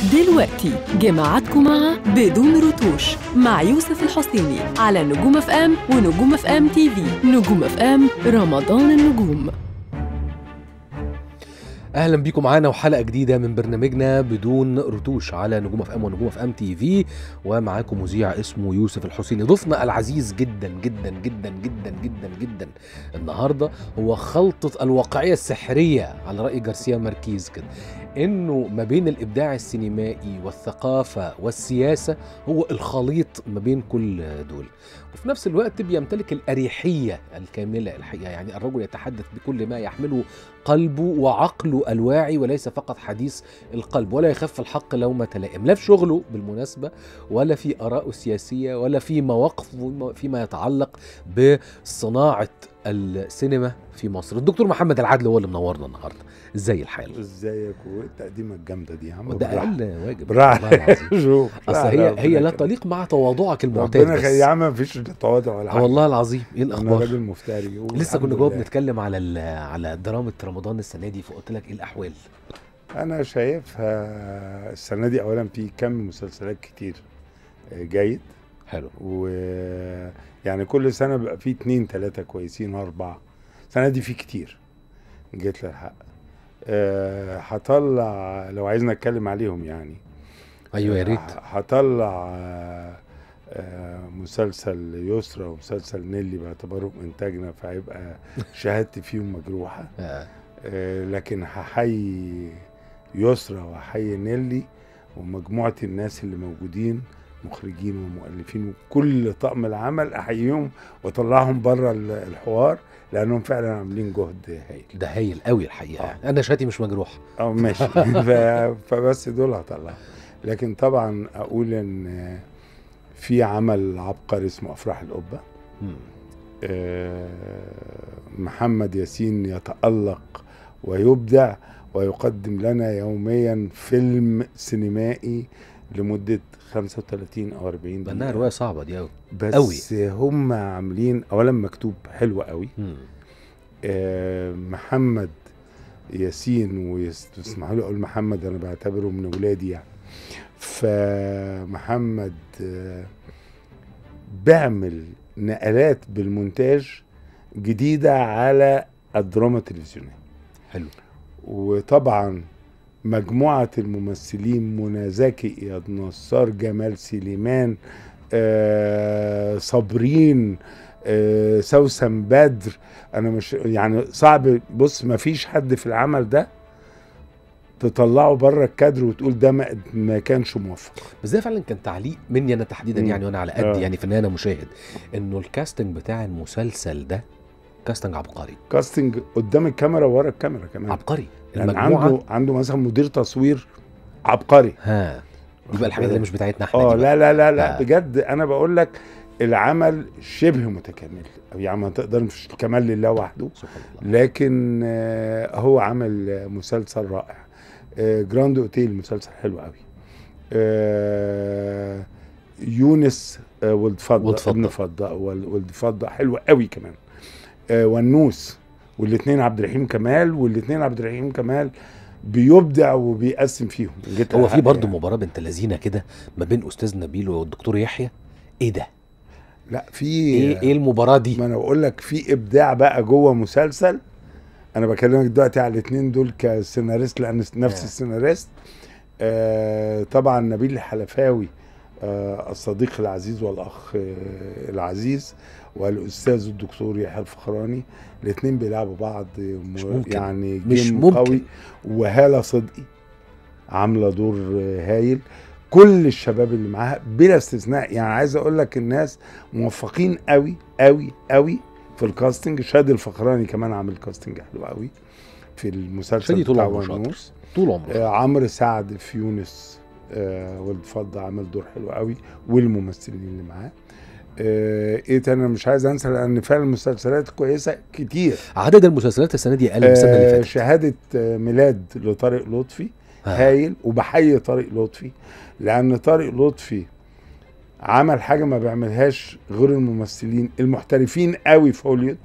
دلوقتي جماعتكم مع بدون رتوش مع يوسف الحسيني على نجوم اف ام ونجوم اف ام تي في نجوم اف ام رمضان النجوم اهلا بيكم معانا وحلقه جديده من برنامجنا بدون رتوش على نجوم اف ام ونجوم اف ام تي في ومعاكم مذيع اسمه يوسف الحسيني ضيفنا العزيز جدا جدا جدا جدا جدا جدا النهارده هو خلطه الواقعيه السحريه على راي جارسيا ماركيز كده انه ما بين الابداع السينمائي والثقافه والسياسه هو الخليط ما بين كل دول وفي نفس الوقت بيمتلك الاريحيه الكامله الحقيقه يعني الرجل يتحدث بكل ما يحمله قلبه وعقله الواعي وليس فقط حديث القلب ولا يخف الحق لومة لائم لا في شغله بالمناسبة ولا في آرائه السياسية ولا في مواقفه فيما يتعلق بصناعة السينما في مصر الدكتور محمد العدل هو اللي منورنا النهارده ازاي الحال ازيك والتقديمه الجامده دي يا عم وده بالراحة. اقل واجب بالراحه والله العظيم. شوف اصل لا، هي لا، هي لا ربنا تليق مع تواضعك يكرمك. المعتاد ربنا بس يخلي- يا عم مفيش تواضع ولا آه حاجه والله العظيم ايه انا الاخبار راجل مفتري لسه والحمد كنا جوه لله. بنتكلم على ال- على دراما رمضان السنه دي فقلت لك ايه الاحوال انا شايفها السنه دي اولا في كم مسلسلات كتير آه، جيد حلو و يعني كل سنه بيبقى في اتنين تلاته كويسين واربعه السنه دي في كتير جيت للحق آه، هطلع لو عايزنا نتكلم عليهم يعني ايوه يا ريت ه- هطلع آه، آه، مسلسل يسرى ومسلسل نيلي باعتبارهم انتاجنا فهيبقى شهادتي فيهم مجروحه آه. آه، لكن هحيي يسرى وهحيي نيلي ومجموعه الناس اللي موجودين مخرجين ومؤلفين وكل طقم العمل احييهم واطلعهم بره ال- الحوار لانهم فعلا عاملين جهد هايل ده هايل قوي الحقيقه آه. انا شهادتي مش مجروح اه ماشي ف... فبس دول هطلع لكن طبعا اقول ان في عمل عبقري اسمه افراح القبه مم. آه، محمد ياسين يتالق ويبدع ويقدم لنا يوميا فيلم سينمائي لمده 35 او 40 بانها دقيقه روايه صعبه دي قوي بس هم عاملين اولا مكتوب حلو قوي آه، محمد ياسين ويسمحوا لي اقول محمد انا بعتبره من ولادي يعني فمحمد آه، بيعمل نقلات بالمونتاج جديده على الدراما التلفزيونيه حلو وطبعا مجموعة الممثلين منى زكي إياد نصار جمال سليمان آه صابرين آه سوسن بدر أنا مش يعني صعب بص ما فيش حد في العمل ده تطلعه بره الكادر وتقول ده ما, ما كانش موفق بس ده فعلا كان تعليق مني انا تحديدا مم. يعني وانا على قد آه. يعني فنان أنا مشاهد انه الكاستنج بتاع المسلسل ده كاستنج عبقري كاستنج قدام الكاميرا وورا الكاميرا كمان عبقري يعني المجموعه عنده عنده مثلا مدير تصوير عبقري ها دي بقى الحاجات اللي مش بتاعتنا احنا اه دي بقى. لا لا لا لا آه. بجد انا بقول لك العمل شبه متكامل يعني ما تقدر مش كمال لله وحده سبحان الله لكن آه، هو عمل آه، مسلسل رائع آه، جراند اوتيل مسلسل حلو قوي آه، يونس آه، ولد فضة ولد فضة. ابن فضة وال- ولد فضة حلو قوي كمان آه، ونوس والاثنين عبد الرحيم كمال والاثنين عبد الرحيم كمال بيبدع وبيقسم فيهم جيت هو الحق في برضه يعني. مباراه بنت لذينه كده ما بين استاذ نبيل والدكتور يحيى ايه ده لا في ايه ايه المباراه دي ما انا بقول لك في ابداع بقى جوه مسلسل انا بكلمك دلوقتي على الاثنين دول كسيناريست لان نفس آه. السيناريست آه طبعا نبيل الحلفاوي آه الصديق العزيز والاخ آه العزيز والاستاذ الدكتور يحيى الفخراني الاثنين بيلعبوا بعض مش م- ممكن. يعني مش جيم ممكن. قوي وهاله صدقي عامله دور آه، هايل كل الشباب اللي معاها بلا استثناء يعني عايز اقول لك الناس موفقين قوي قوي قوي في الكاستنج شادي الفخراني كمان عامل كاستنج حلو قوي في المسلسل شادي طول بتاع عمره شاطر. ونوس طول عمره آه عمرو سعد في يونس آه ولد فضة عمل دور حلو قوي والممثلين اللي معاه آه ايه تاني انا مش عايز انسى لان فعلا المسلسلات كويسه كتير عدد المسلسلات السنه دي اقل من السنه اللي آه فاتت شهاده آه ميلاد لطارق لطفي ها. هايل وبحيي طارق لطفي لان طارق لطفي عمل حاجه ما بيعملهاش غير الممثلين المحترفين قوي في هوليوود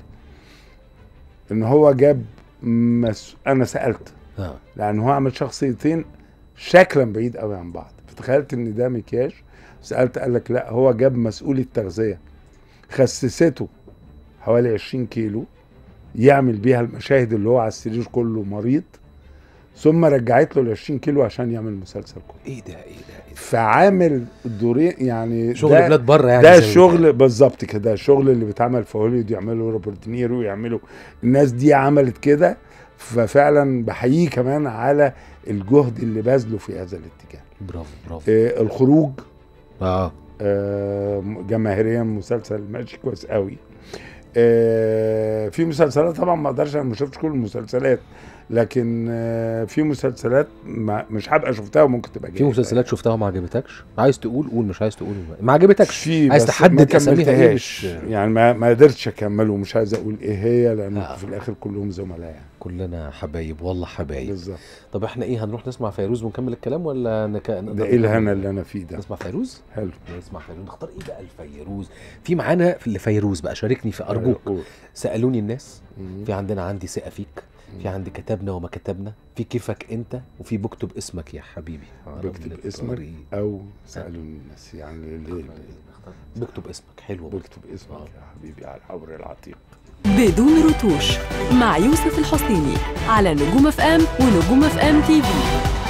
ان هو جاب مس... انا سالت ها. لان هو عمل شخصيتين شكلا بعيد قوي عن بعض فتخيلت ان ده مكياج سالت قال لك لا هو جاب مسؤول التغذيه خسسته حوالي 20 كيلو يعمل بيها المشاهد اللي هو على السرير كله مريض ثم رجعت له ال 20 كيلو عشان يعمل المسلسل كله ايه ده ايه ده, إيه ده؟ فعامل دورين يعني شغل ده بلاد بره يعني ده زي ما الشغل بالظبط كده الشغل اللي بيتعمل في هوليوود يعمله روبرت دينيرو يعمله الناس دي عملت كده ففعلا بحييه كمان على الجهد اللي باذله في هذا الاتجاه بيتقال. برافو برافو آه الخروج اه آه جماهيريا مسلسل ماشي كويس قوي آه في مسلسلات طبعا ما اقدرش انا ما شفتش كل المسلسلات لكن آه في مسلسلات ما مش هبقى شفتها وممكن تبقى في جيدة. مسلسلات شفتها وما عجبتكش عايز تقول قول مش عايز تقول ما عجبتكش في عايز بس تحدد ما أساميها إيه كملتهاش. مش- يعني ما ما قدرتش اكمله ومش عايز اقول ايه هي لان آه. في الاخر كلهم زملاء يعني كلنا حبايب والله حبايب بالظبط طب احنا ايه هنروح نسمع فيروز ونكمل الكلام ولا نك... نقدر ده ايه الهنا نكمل؟ اللي انا فيه ده نسمع فيروز حلو نسمع فيروز نختار ايه بقى الفيروز في معانا في اللي فيروز بقى شاركني في ارجوك قول. سالوني الناس مم. في عندنا عندي ثقه فيك في عندي كتبنا وما كتبنا في كيفك انت وفي بكتب اسمك يا حبيبي بكتب اسمك او سالوا الناس يعني اللي بكتب اسمك حلو بكتب اسمك آه. يا حبيبي على الحبر العتيق بدون رتوش مع يوسف الحسيني على نجوم اف ام ونجوم اف ام تي في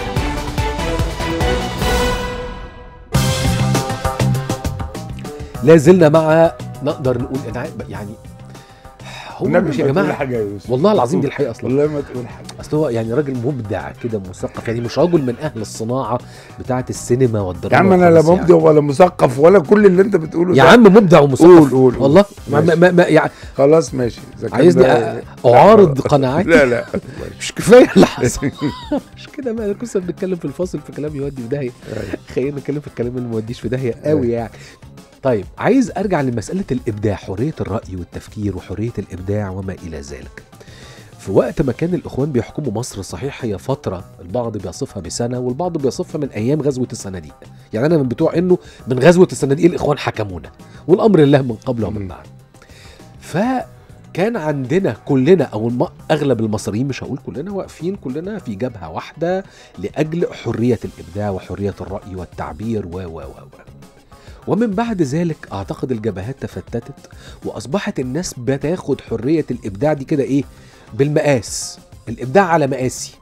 لا زلنا مع نقدر نقول انا عاي- يعني هو والنبي مش يا ما تقول جماعه حاجه يا يوسف والله العظيم دي الحقيقه اصلا والله ما تقول حاجه اصل هو يعني راجل مبدع كده مثقف يعني مش رجل من اهل الصناعه بتاعه السينما والدراما يا عم انا لا خالص مبدع ولا مثقف ولا كل اللي انت بتقوله يا ده. عم مبدع ومثقف قول قول قول. والله ما ما ما ما يعني خلاص ماشي إذا كان عايزني ده- أ- اعارض قناعاتي لا لا مش كفايه اللي حصل مش كده بقى كنا بنتكلم في الفاصل في كلام يودي في داهيه خلينا نتكلم في الكلام اللي ما يوديش في داهيه قوي يعني طيب عايز ارجع لمساله الابداع حريه الراي والتفكير وحريه الابداع وما الى ذلك في وقت ما كان الاخوان بيحكموا مصر صحيح هي فتره البعض بيصفها بسنه والبعض بيصفها من ايام غزوه الصناديق يعني انا من بتوع انه من غزوه الصناديق الاخوان حكمونا والامر لله من قبل ومن مم. بعد فكان عندنا كلنا او الم... اغلب المصريين مش هقول كلنا واقفين كلنا في جبهه واحده لاجل حريه الابداع وحريه الراي والتعبير و و و و ومن بعد ذلك اعتقد الجبهات تفتتت واصبحت الناس بتاخد حريه الابداع دي كده ايه بالمقاس الابداع على مقاسي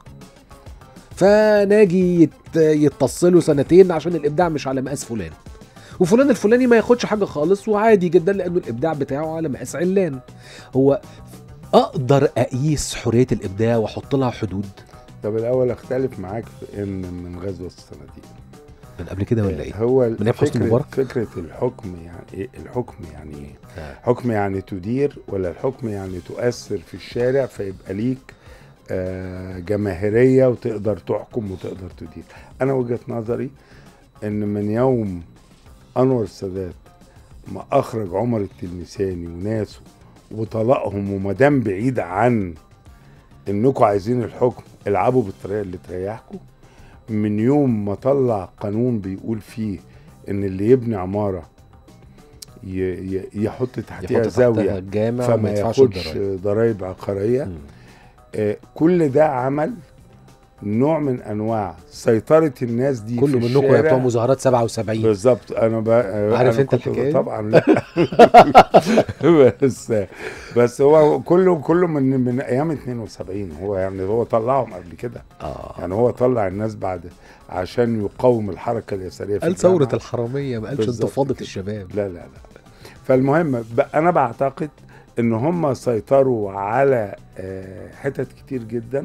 فناجي يت... يتصلوا سنتين عشان الابداع مش على مقاس فلان وفلان الفلاني ما ياخدش حاجه خالص وعادي جدا لانه الابداع بتاعه على مقاس علان هو اقدر اقيس حريه الابداع واحط لها حدود طب الاول اختلف معاك في ان من غزوه الصناديق من قبل كده ولا ايه هو من أيام حسني فكرة, مبارك؟ فكره الحكم يعني ايه الحكم يعني ايه آه. حكم يعني تدير ولا الحكم يعني تؤثر في الشارع فيبقى ليك آه، جماهيريه وتقدر تحكم وتقدر تدير انا وجهه نظري ان من يوم انور السادات ما اخرج عمر التلمساني وناسه وطلقهم وما دام بعيد عن انكم عايزين الحكم العبوا بالطريقه اللي تريحكم من يوم ما طلع قانون بيقول فيه ان اللي يبني عماره ي- ي- يحط تحتها يحط تحتها زاويه الجامع فما وما يدفعش ياخدش الضرايب ضرايب عقاريه مم. آه، كل ده عمل نوع من انواع سيطره الناس دي كله في منكم يا الشارع. بتوع مظاهرات 77 بالظبط انا بقى عارف أنا أنت كنت- الحكاية دي؟ طبعا لا بس بس هو كله كله من من ايام 72 هو يعني هو طلعهم قبل كده اه يعني هو طلع الناس بعد عشان يقاوم الحركه اليساريه في قال ثورة الجامعة. الحرامية ما قالش بالظبط انتفاضة كده. الشباب لا لا لا فالمهم ب- انا بعتقد ان هم سيطروا على آه، حتت كتير جدا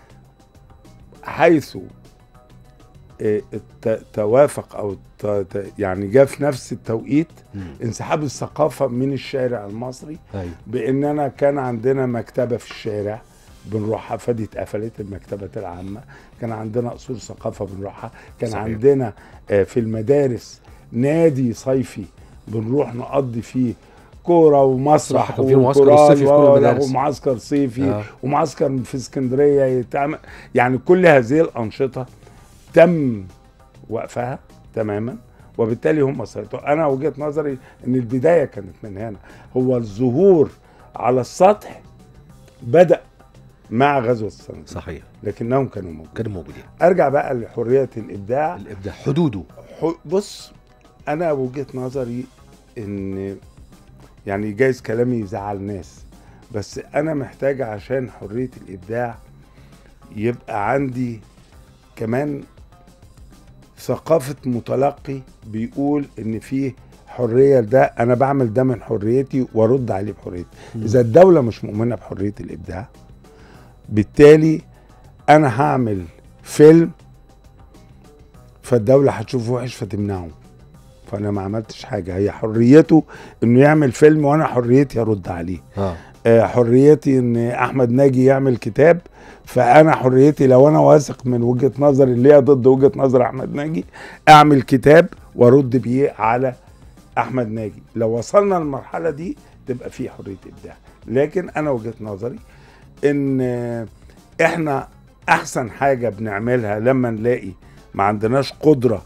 حيث آه، الت- توافق او ت- ت- يعني جاء في نفس التوقيت مم. انسحاب الثقافه من الشارع المصري ايوه باننا كان عندنا مكتبه في الشارع بنروحها فدي اتقفلت المكتبات العامه كان عندنا قصور ثقافه بنروحها كان صحيح. صحيح. عندنا آه، في المدارس نادي صيفي بنروح نقضي فيه كوره ومسرح صح، كان في معسكر وكورال صيفي في كل و- المدارس. ومعسكر صيفي آه. آه. ومعسكر في اسكندريه يتعمل يعني كل هذه الانشطه تم وقفها تماما وبالتالي هم سيطروا انا وجهه نظري ان البدايه كانت من هنا هو الظهور على السطح بدا مع غزوه الصناديق صحيح لكنهم كانوا موجودين كانوا موجودين ارجع بقى لحريه الابداع الابداع حدوده ح- بص انا وجهه نظري ان يعني جايز كلامي يزعل ناس بس انا محتاج عشان حريه الابداع يبقى عندي كمان ثقافه متلقي بيقول ان فيه حريه ده انا بعمل ده من حريتي وارد عليه بحريتي مم. اذا الدوله مش مؤمنه بحريه الابداع بالتالي انا هعمل فيلم فالدولة هتشوفه وحش فتمنعه فأنا ما عملتش حاجة هي حريته إنه يعمل فيلم وأنا حريتي أرد عليه اه آه، حريتي إن أحمد ناجي يعمل كتاب فأنا حريتي لو أنا واثق من وجهة نظري اللي هي ضد وجهة نظر أحمد ناجي أعمل كتاب وأرد بيه على أحمد ناجي لو وصلنا للمرحلة دي تبقى في حرية إبداع لكن أنا وجهة نظري إن آه، إحنا أحسن حاجة بنعملها لما نلاقي ما عندناش قدرة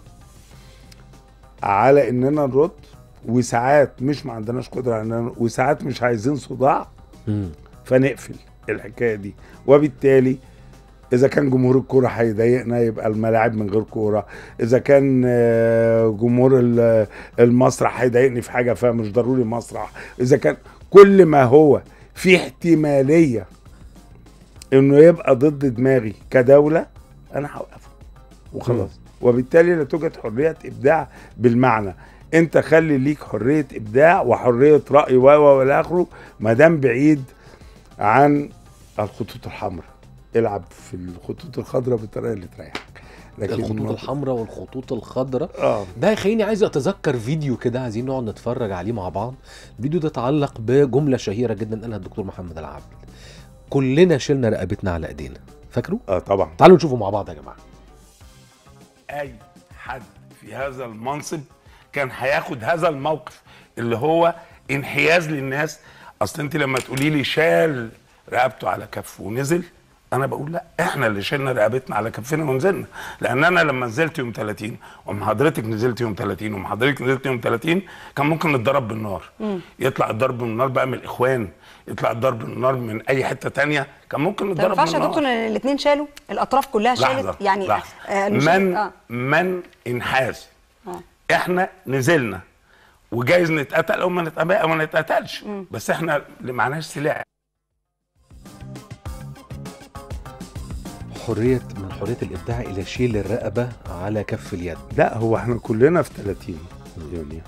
على اننا نرد وساعات مش ما عندناش قدرة على اننا وساعات مش عايزين صداع مم. فنقفل الحكاية دي وبالتالي اذا كان جمهور الكوره هيضايقنا يبقى الملاعب من غير كوره اذا كان آه، جمهور ال- المسرح هيضايقني في حاجه فمش ضروري مسرح اذا كان كل ما هو في احتماليه انه يبقى ضد دماغي كدوله انا هوقفه وخلاص وبالتالي لا توجد حريه ابداع بالمعنى انت خلي ليك حريه ابداع وحريه راي و و والى اخره ما دام بعيد عن الخطوط الحمراء العب في الخطوط الخضراء بالطريقه اللي تريحك لكن الخطوط ما- الحمراء والخطوط الخضراء اه ده يخليني عايز اتذكر فيديو كده عايزين نقعد نتفرج عليه مع بعض الفيديو ده اتعلق بجمله شهيره جدا قالها الدكتور محمد العبد كلنا شلنا رقبتنا على ايدينا فاكروا اه طبعا تعالوا نشوفه مع بعض يا جماعه اي حد في هذا المنصب كان هياخد هذا الموقف اللي هو انحياز للناس اصل انت لما تقولي لي شال رقبته على كفه ونزل انا بقول لا احنا اللي شلنا رقبتنا على كفنا ونزلنا لان انا لما نزلت يوم 30 وام حضرتك نزلت يوم 30 وام حضرتك نزلت يوم 30 كان ممكن نتضرب بالنار يطلع الضرب بالنار بقى من الاخوان يطلع الضرب بالنار من اي حته تانية كان ممكن ما نتضرب ينفعش يا بالنار دكتور ان الاثنين شالوا الاطراف كلها لحظة شالت يعني لحظة. آه المشكلة- من آه. من انحاز آه. احنا نزلنا وجايز نتقتل او ما نتقتل او ما نتقتلش بس احنا اللي معناش سلاح حريه من حريه الابداع الى شيل الرقبه على كف اليد لا هو احنا كلنا في 30 يونيو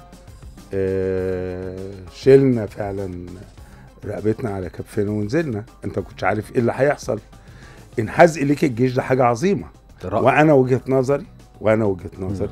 اه شلنا فعلا رقبتنا على كفنا ونزلنا انت كنتش عارف ايه اللي هيحصل انحاز اليك الجيش ده حاجه عظيمه رأي. وانا وجهه نظري وانا وجهه نظري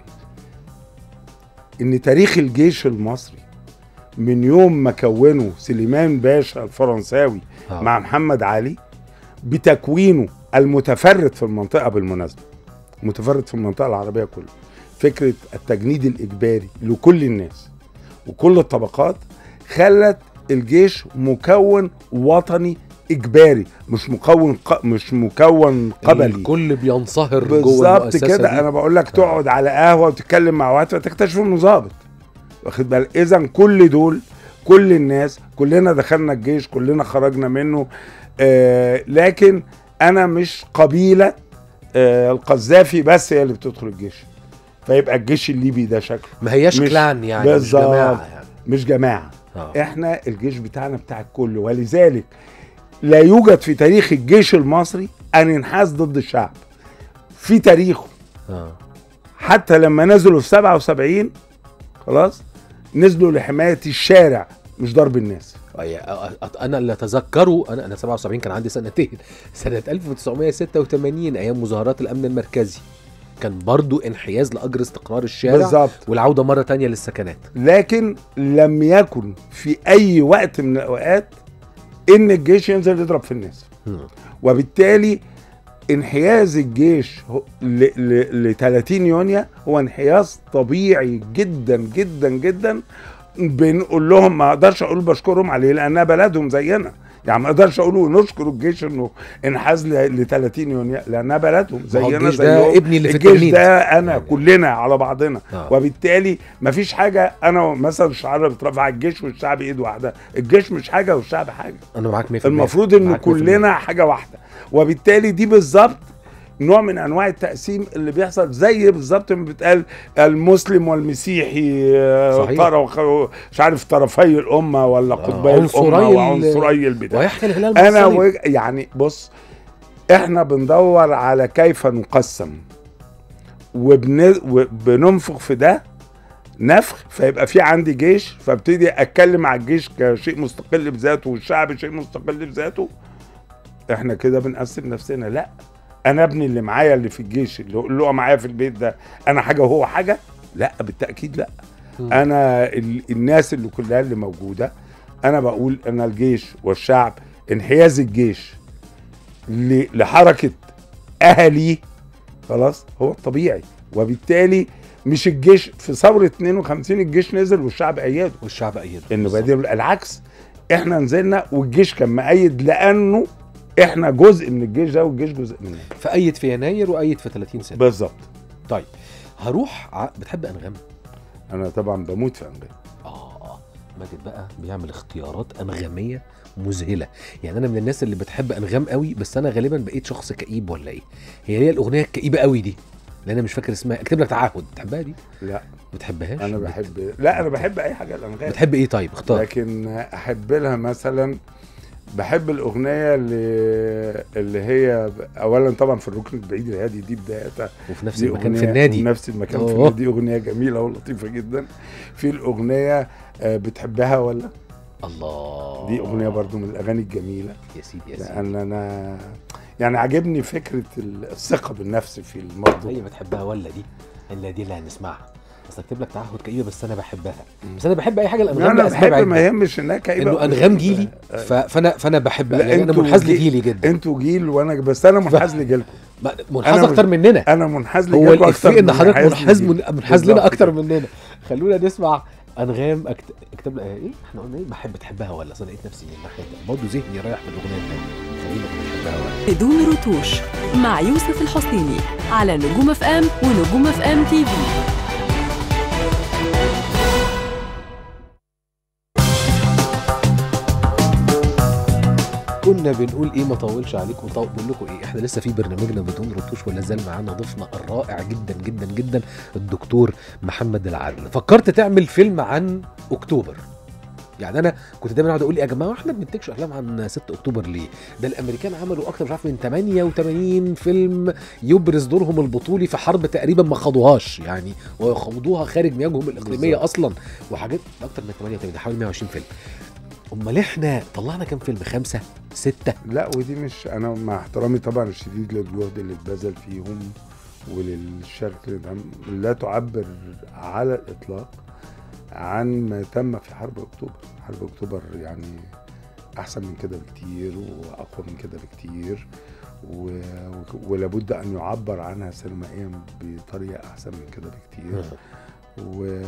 ان تاريخ الجيش المصري من يوم ما كونه سليمان باشا الفرنساوي آه. مع محمد علي بتكوينه المتفرد في المنطقه بالمناسبه متفرد في المنطقه العربيه كلها فكره التجنيد الاجباري لكل الناس وكل الطبقات خلت الجيش مكون وطني اجباري مش مكون ق... مش مكون قبلي الكل بينصهر جوه بالظبط المؤسسه كده دي. انا بقول لك تقعد على قهوه وتتكلم مع واحد فتكتشف انه ظابط واخد بالك اذا كل دول كل الناس كلنا دخلنا الجيش كلنا خرجنا منه آه لكن انا مش قبيله آه القذافي بس هي اللي بتدخل الجيش فيبقى الجيش الليبي ده شكله ما هياش مش- كلان يعني مش بالظبط. جماعه يعني مش جماعه آه. احنا الجيش بتاعنا بتاع الكل ولذلك لا يوجد في تاريخ الجيش المصري ان ينحاز ضد الشعب في تاريخه آه. حتى لما نزلوا في 77 خلاص نزلوا لحمايه الشارع مش ضرب الناس أي- أ- انا اللي اتذكره انا انا 77 كان عندي سنتين سنه 1986 ايام مظاهرات الامن المركزي كان برضو انحياز لاجر استقرار الشارع بالظبط والعوده مره تانية للسكنات لكن لم يكن في اي وقت من الاوقات ان الجيش ينزل يضرب في الناس مم. وبالتالي انحياز الجيش هو- ل ل- ل 30 يونيو هو انحياز طبيعي جدا جدا جدا بنقول لهم ما اقدرش اقول بشكرهم عليه لانها بلدهم زينا يعني ما اقدرش اقول نشكر الجيش انه انحاز ل 30 يونيو لانها بلدهم ما هو زينا الجيش ده زيهم ابني اللي في الجيش التمرين. ده انا يعني. كلنا على بعضنا آه. وبالتالي مفيش حاجه انا مثلا شعار بترفع الجيش والشعب ايد واحده الجيش مش حاجه والشعب حاجه انا معاك 100% المفروض ان معاك 100%. كلنا حاجه واحده وبالتالي دي بالظبط نوع من انواع التقسيم اللي بيحصل زي بالظبط ما بيتقال المسلم والمسيحي آه، صحيح. طرف مش عارف طرفي الامه ولا قطبي عنصري الامه ال- وعنصري البتاع ويحكي الهلال انا بالصليب. و... يعني بص احنا بندور على كيف نقسم وبن... وبننفخ في ده نفخ فيبقى في عندي جيش فابتدي اتكلم على الجيش كشيء مستقل بذاته والشعب شيء مستقل بذاته احنا كده بنقسم نفسنا لا انا ابني اللي معايا اللي في الجيش اللي اللي هو معايا في البيت ده انا حاجه وهو حاجه لا بالتاكيد لا مم. انا ال... الناس اللي كلها اللي موجوده انا بقول ان الجيش والشعب انحياز الجيش ل... لحركه اهلي خلاص هو الطبيعي وبالتالي مش الجيش في ثوره 52 الجيش نزل والشعب ايده والشعب ايده انه بالظبط. بدل العكس احنا نزلنا والجيش كان مأيد لانه احنا جزء من الجيش ده والجيش جزء مننا فأيد في يناير وأيد في 30 سنة بالظبط طيب هروح ع... بتحب انغام انا طبعا بموت في انجاز اه ماجد بقى بيعمل اختيارات انغاميه مذهله يعني انا من الناس اللي بتحب انغام قوي بس انا غالبا بقيت شخص كئيب ولا ايه هي هي الاغنيه الكئيبه قوي دي لان انا مش فاكر اسمها اكتب لك تعهد بتحبها دي لا بتحبهاش انا بت- بحب لا انا بحب اي حاجه الانغام بتحب ايه طيب اختار لكن احب لها مثلا بحب الاغنيه اللي اللي هي اولا طبعا في الركن البعيد الهادي دي بدايتها وفي نفس دي المكان أغنية- في النادي نفس المكان في أوه. النادي دي اغنيه جميله ولطيفه جدا في الاغنيه آه، بتحبها ولا الله دي اغنيه برضو من الاغاني الجميله يا سيدي يا سيدي لان انا يعني عجبني فكره الثقه بالنفس في الموضوع هي بتحبها ولا دي الا دي اللي هنسمعها بس اكتب لك تعهد كئيبه بس انا بحبها بس انا بحب اي حاجه الانغام انا لأسباب بحب عدة. ما يهمش انها كئيبه انه انغام جيلي ف... فانا فانا بحب لا، يعني انا انتوا منحاز جي- لجيلي جدا انتوا جيل وانا بس انا منحاز لجيلكم ما- منحاز أنا اكتر مننا انا منحاز هو لجيلكم الافيه ان حضرتك منحاز منحاز لجيلي. من منحاز لنا بالظبط اكتر كده. مننا خلونا نسمع انغام أكت... اكتب لها ايه احنا قلنا ايه بحب تحبها ولا أصل أنا لقيت نفسي من الناحيه دي برضه ذهني رايح بالاغنيه الثانيه خلينا في بتحبها ولا بدون رتوش مع يوسف الحسيني على نجوم اف ام ونجوم اف ام تي في كنا بنقول ايه ما طولش عليكم طول بقول لكم ايه احنا لسه في برنامجنا بدون رتوش ولا زال معانا ضيفنا الرائع جدا جدا جدا الدكتور محمد العدل فكرت تعمل فيلم عن اكتوبر يعني انا كنت دايما اقعد اقول إيه يا جماعه احنا ما بننتجش افلام عن 6 اكتوبر ليه؟ ده الامريكان عملوا اكتر مش عارف من 88 فيلم يبرز دورهم البطولي في حرب تقريبا ما خاضوهاش يعني وخوضوها خارج مياجهم الاقليميه بالظبط. اصلا وحاجات اكتر من 88 ده حوالي 120 فيلم امال احنا طلعنا كام فيلم خمسة ستة لا ودي مش انا مع احترامي طبعا الشديد للجهد اللي اتبذل فيهم وللشركة اللي اتعمل- لا تعبر على الاطلاق عن ما تم في حرب اكتوبر حرب اكتوبر يعني احسن من كده بكتير واقوى من كده بكتير و... ولابد ان يعبر عنها سينمائيا بطريقه احسن من كده بكتير و...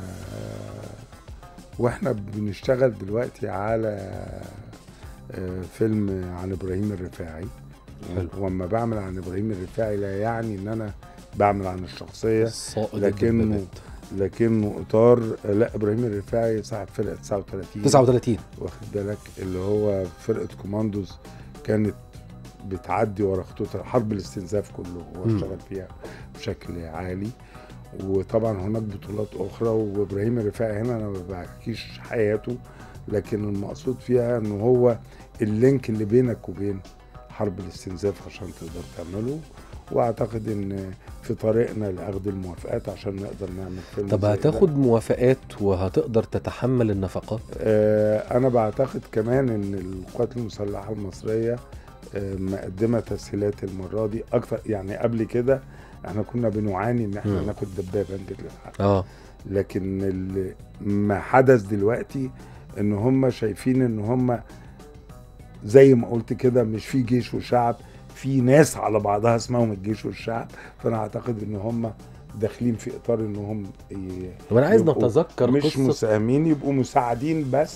واحنا بنشتغل دلوقتي على آه، فيلم عن ابراهيم الرفاعي حلو. واما بعمل عن ابراهيم الرفاعي لا يعني ان انا بعمل عن الشخصيه الصائد لكنه الدبابات. لكنه اطار لا ابراهيم الرفاعي صاحب فرقه 39 39 واخد بالك اللي هو فرقه كوماندوز كانت بتعدي ورا خطوط حرب الاستنزاف كله هو مم. اشتغل فيها بشكل عالي وطبعا هناك بطولات اخرى وابراهيم الرفاعي هنا انا ما بحكيش حياته لكن المقصود فيها ان هو اللينك اللي بينك وبين حرب الاستنزاف عشان تقدر تعمله واعتقد ان في طريقنا لاخذ الموافقات عشان نقدر نعمل فيلم طب زي ده. هتاخد موافقات وهتقدر تتحمل النفقات آه، انا بعتقد كمان ان القوات المسلحه المصريه آه، مقدمه تسهيلات المره دي اكتر يعني قبل كده احنا كنا بنعاني ان احنا مم. ناخد دبابه نجيب للحق اه لكن اللي ما حدث دلوقتي ان هم شايفين ان هم زي ما قلت كده مش في جيش وشعب في ناس على بعضها اسمهم الجيش والشعب فانا اعتقد ان هم داخلين في اطار انهم ي- طب انا عايز يبقوا نتذكر مش قصه مساهمين يبقوا مساعدين بس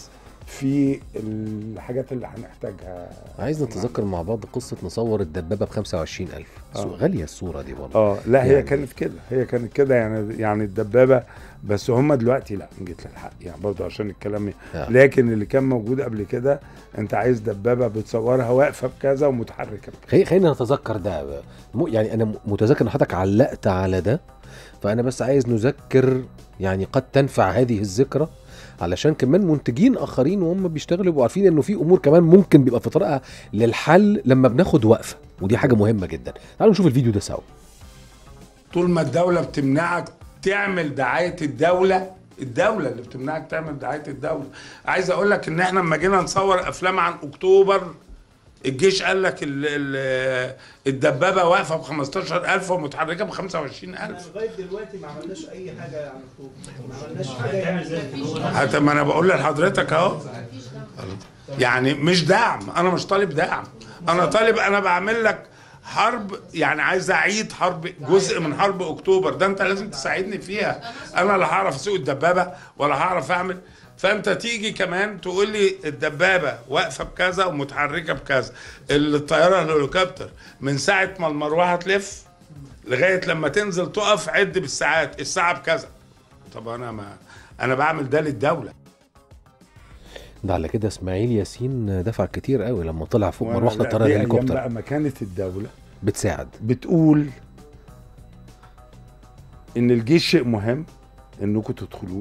في الحاجات اللي هنحتاجها عايز نتذكر مع بعض قصه نصور الدبابه ب 25000 آه. غاليه الصوره دي برضه اه لا هي يعني- كانت كده هي كانت كده يعني يعني الدبابه بس هم دلوقتي لا جيت للحق يعني برضه عشان الكلام آه. لكن اللي كان موجود قبل كده انت عايز دبابه بتصورها واقفه بكذا ومتحركه بكذا. خلي- خلينا نتذكر ده م- يعني انا م- متذكر ان حضرتك علقت على ده فانا بس عايز نذكر يعني قد تنفع هذه الذكرى علشان كمان منتجين اخرين وهم بيشتغلوا يبقوا عارفين انه في امور كمان ممكن بيبقى في طريقها للحل لما بناخد وقفه ودي حاجه مهمه جدا تعالوا نشوف الفيديو ده سوا طول ما الدولة بتمنعك تعمل دعاية الدولة الدولة اللي بتمنعك تعمل دعاية الدولة عايز اقول لك ان احنا لما جينا نصور افلام عن اكتوبر الجيش قال لك ال ال الدبابة واقفة ب 15000 ومتحركة ب 25000 لغايه دلوقتي ما عملناش اي حاجه عن اكتوبر ما عملناش حاجه يعني حتى ما انا بقول لحضرتك اهو يعني مش دعم انا مش طالب دعم انا طالب انا بعمل لك حرب يعني عايز اعيد حرب جزء من حرب اكتوبر ده انت لازم تساعدني فيها انا لا هعرف اسوق الدبابه ولا هعرف اعمل فانت تيجي كمان تقول لي الدبابه واقفه بكذا ومتحركه بكذا الطياره الهليكوبتر من ساعه ما المروحه تلف لغايه لما تنزل تقف عد بالساعات الساعه بكذا طب انا ما انا بعمل ده للدوله ده على كده اسماعيل ياسين دفع كتير قوي لما طلع فوق وأنا مروحه لا، طياره دي أيام الهليكوبتر بقى ما كانت الدولة بتساعد بتقول إن الجيش شيء مهم إنكم تدخلوه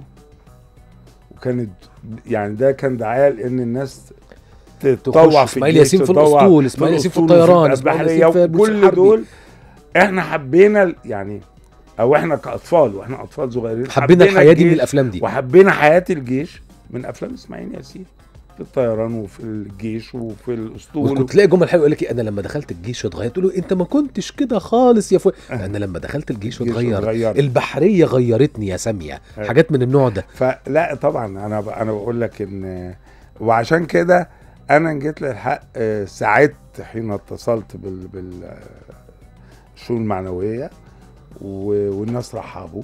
وكانت يعني ده كان دعاية لأن الناس تتطوع في إسماعيل الجيش ياسين في تتطوع الأسطول، إسماعيل ياسين في الأسطول وفي الطيران، إسماعيل البحرية ياسين في البوليس كل الحربي. دول إحنا حبينا ال- يعني أو إحنا كأطفال وإحنا أطفال صغيرين حبينا الحياه دي من الجيش الافلام دي وحبينا حياة الجيش من أفلام إسماعيل ياسين في الطيران وفي الجيش وفي الأسطول وكنت تلاقي جمل حلوه يقول لك إيه، انا لما دخلت الجيش اتغيرت تقول له انت ما كنتش كده خالص يا فوق انا لما دخلت الجيش الجيش اتغيرت اتغيرت. البحريه غيرتني يا ساميه أيوة. حاجات من النوع ده فلا طبعا انا ب... انا بقول لك ان وعشان كده انا جيت للحق آه، ساعدت حين اتصلت بال بال آه، الشؤون المعنويه و... والناس رحبوا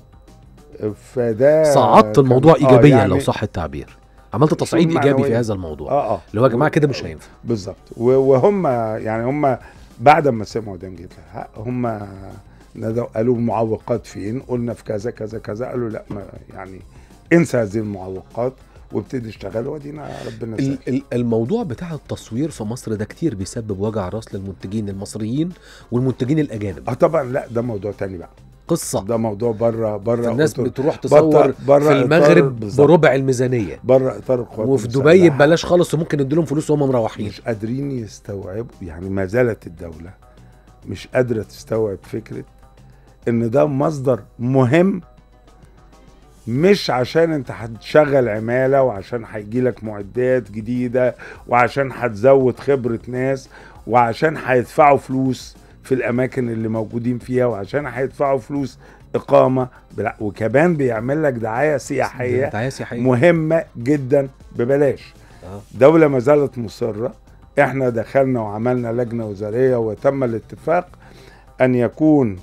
فده صعدت كان- الموضوع آه، ايجابيا يعني لو صح التعبير عملت تصعيد شؤون ايجابي في معنوية. هذا الموضوع اه اه اللي هو يا جماعه كده مش هينفع بالظبط و- وهم يعني هم بعد ما سمعوا ده جيت للحق هم ندوا قالوا المعوقات فين قلنا في كذا كذا كذا قالوا لا ما يعني انسى هذه المعوقات وابتدي اشتغل وادينا ربنا ال- سهل ال- الموضوع بتاع التصوير في مصر ده كتير بيسبب وجع راس للمنتجين المصريين والمنتجين الاجانب اه طبعا لا ده موضوع تاني بقى قصه ده موضوع بره بره الناس إطار- بتروح تصور بره في إطار المغرب بالظبط. بربع الميزانيه بره اطار القوات وفي المسلحة. دبي ببلاش خالص وممكن نديلهم فلوس وهم مروحين مش قادرين يستوعبوا يعني ما زالت الدوله مش قادره تستوعب فكره ان ده مصدر مهم مش عشان انت هتشغل عماله وعشان هيجي لك معدات جديده وعشان هتزود خبره ناس وعشان هيدفعوا فلوس في الاماكن اللي موجودين فيها وعشان هيدفعوا فلوس اقامه بلا- وكمان بيعمل لك دعايه سياحيه دعايه سياحيه مهمه جدا ببلاش آه. دولة ما زالت مصرة احنا دخلنا وعملنا لجنة وزارية وتم الاتفاق ان يكون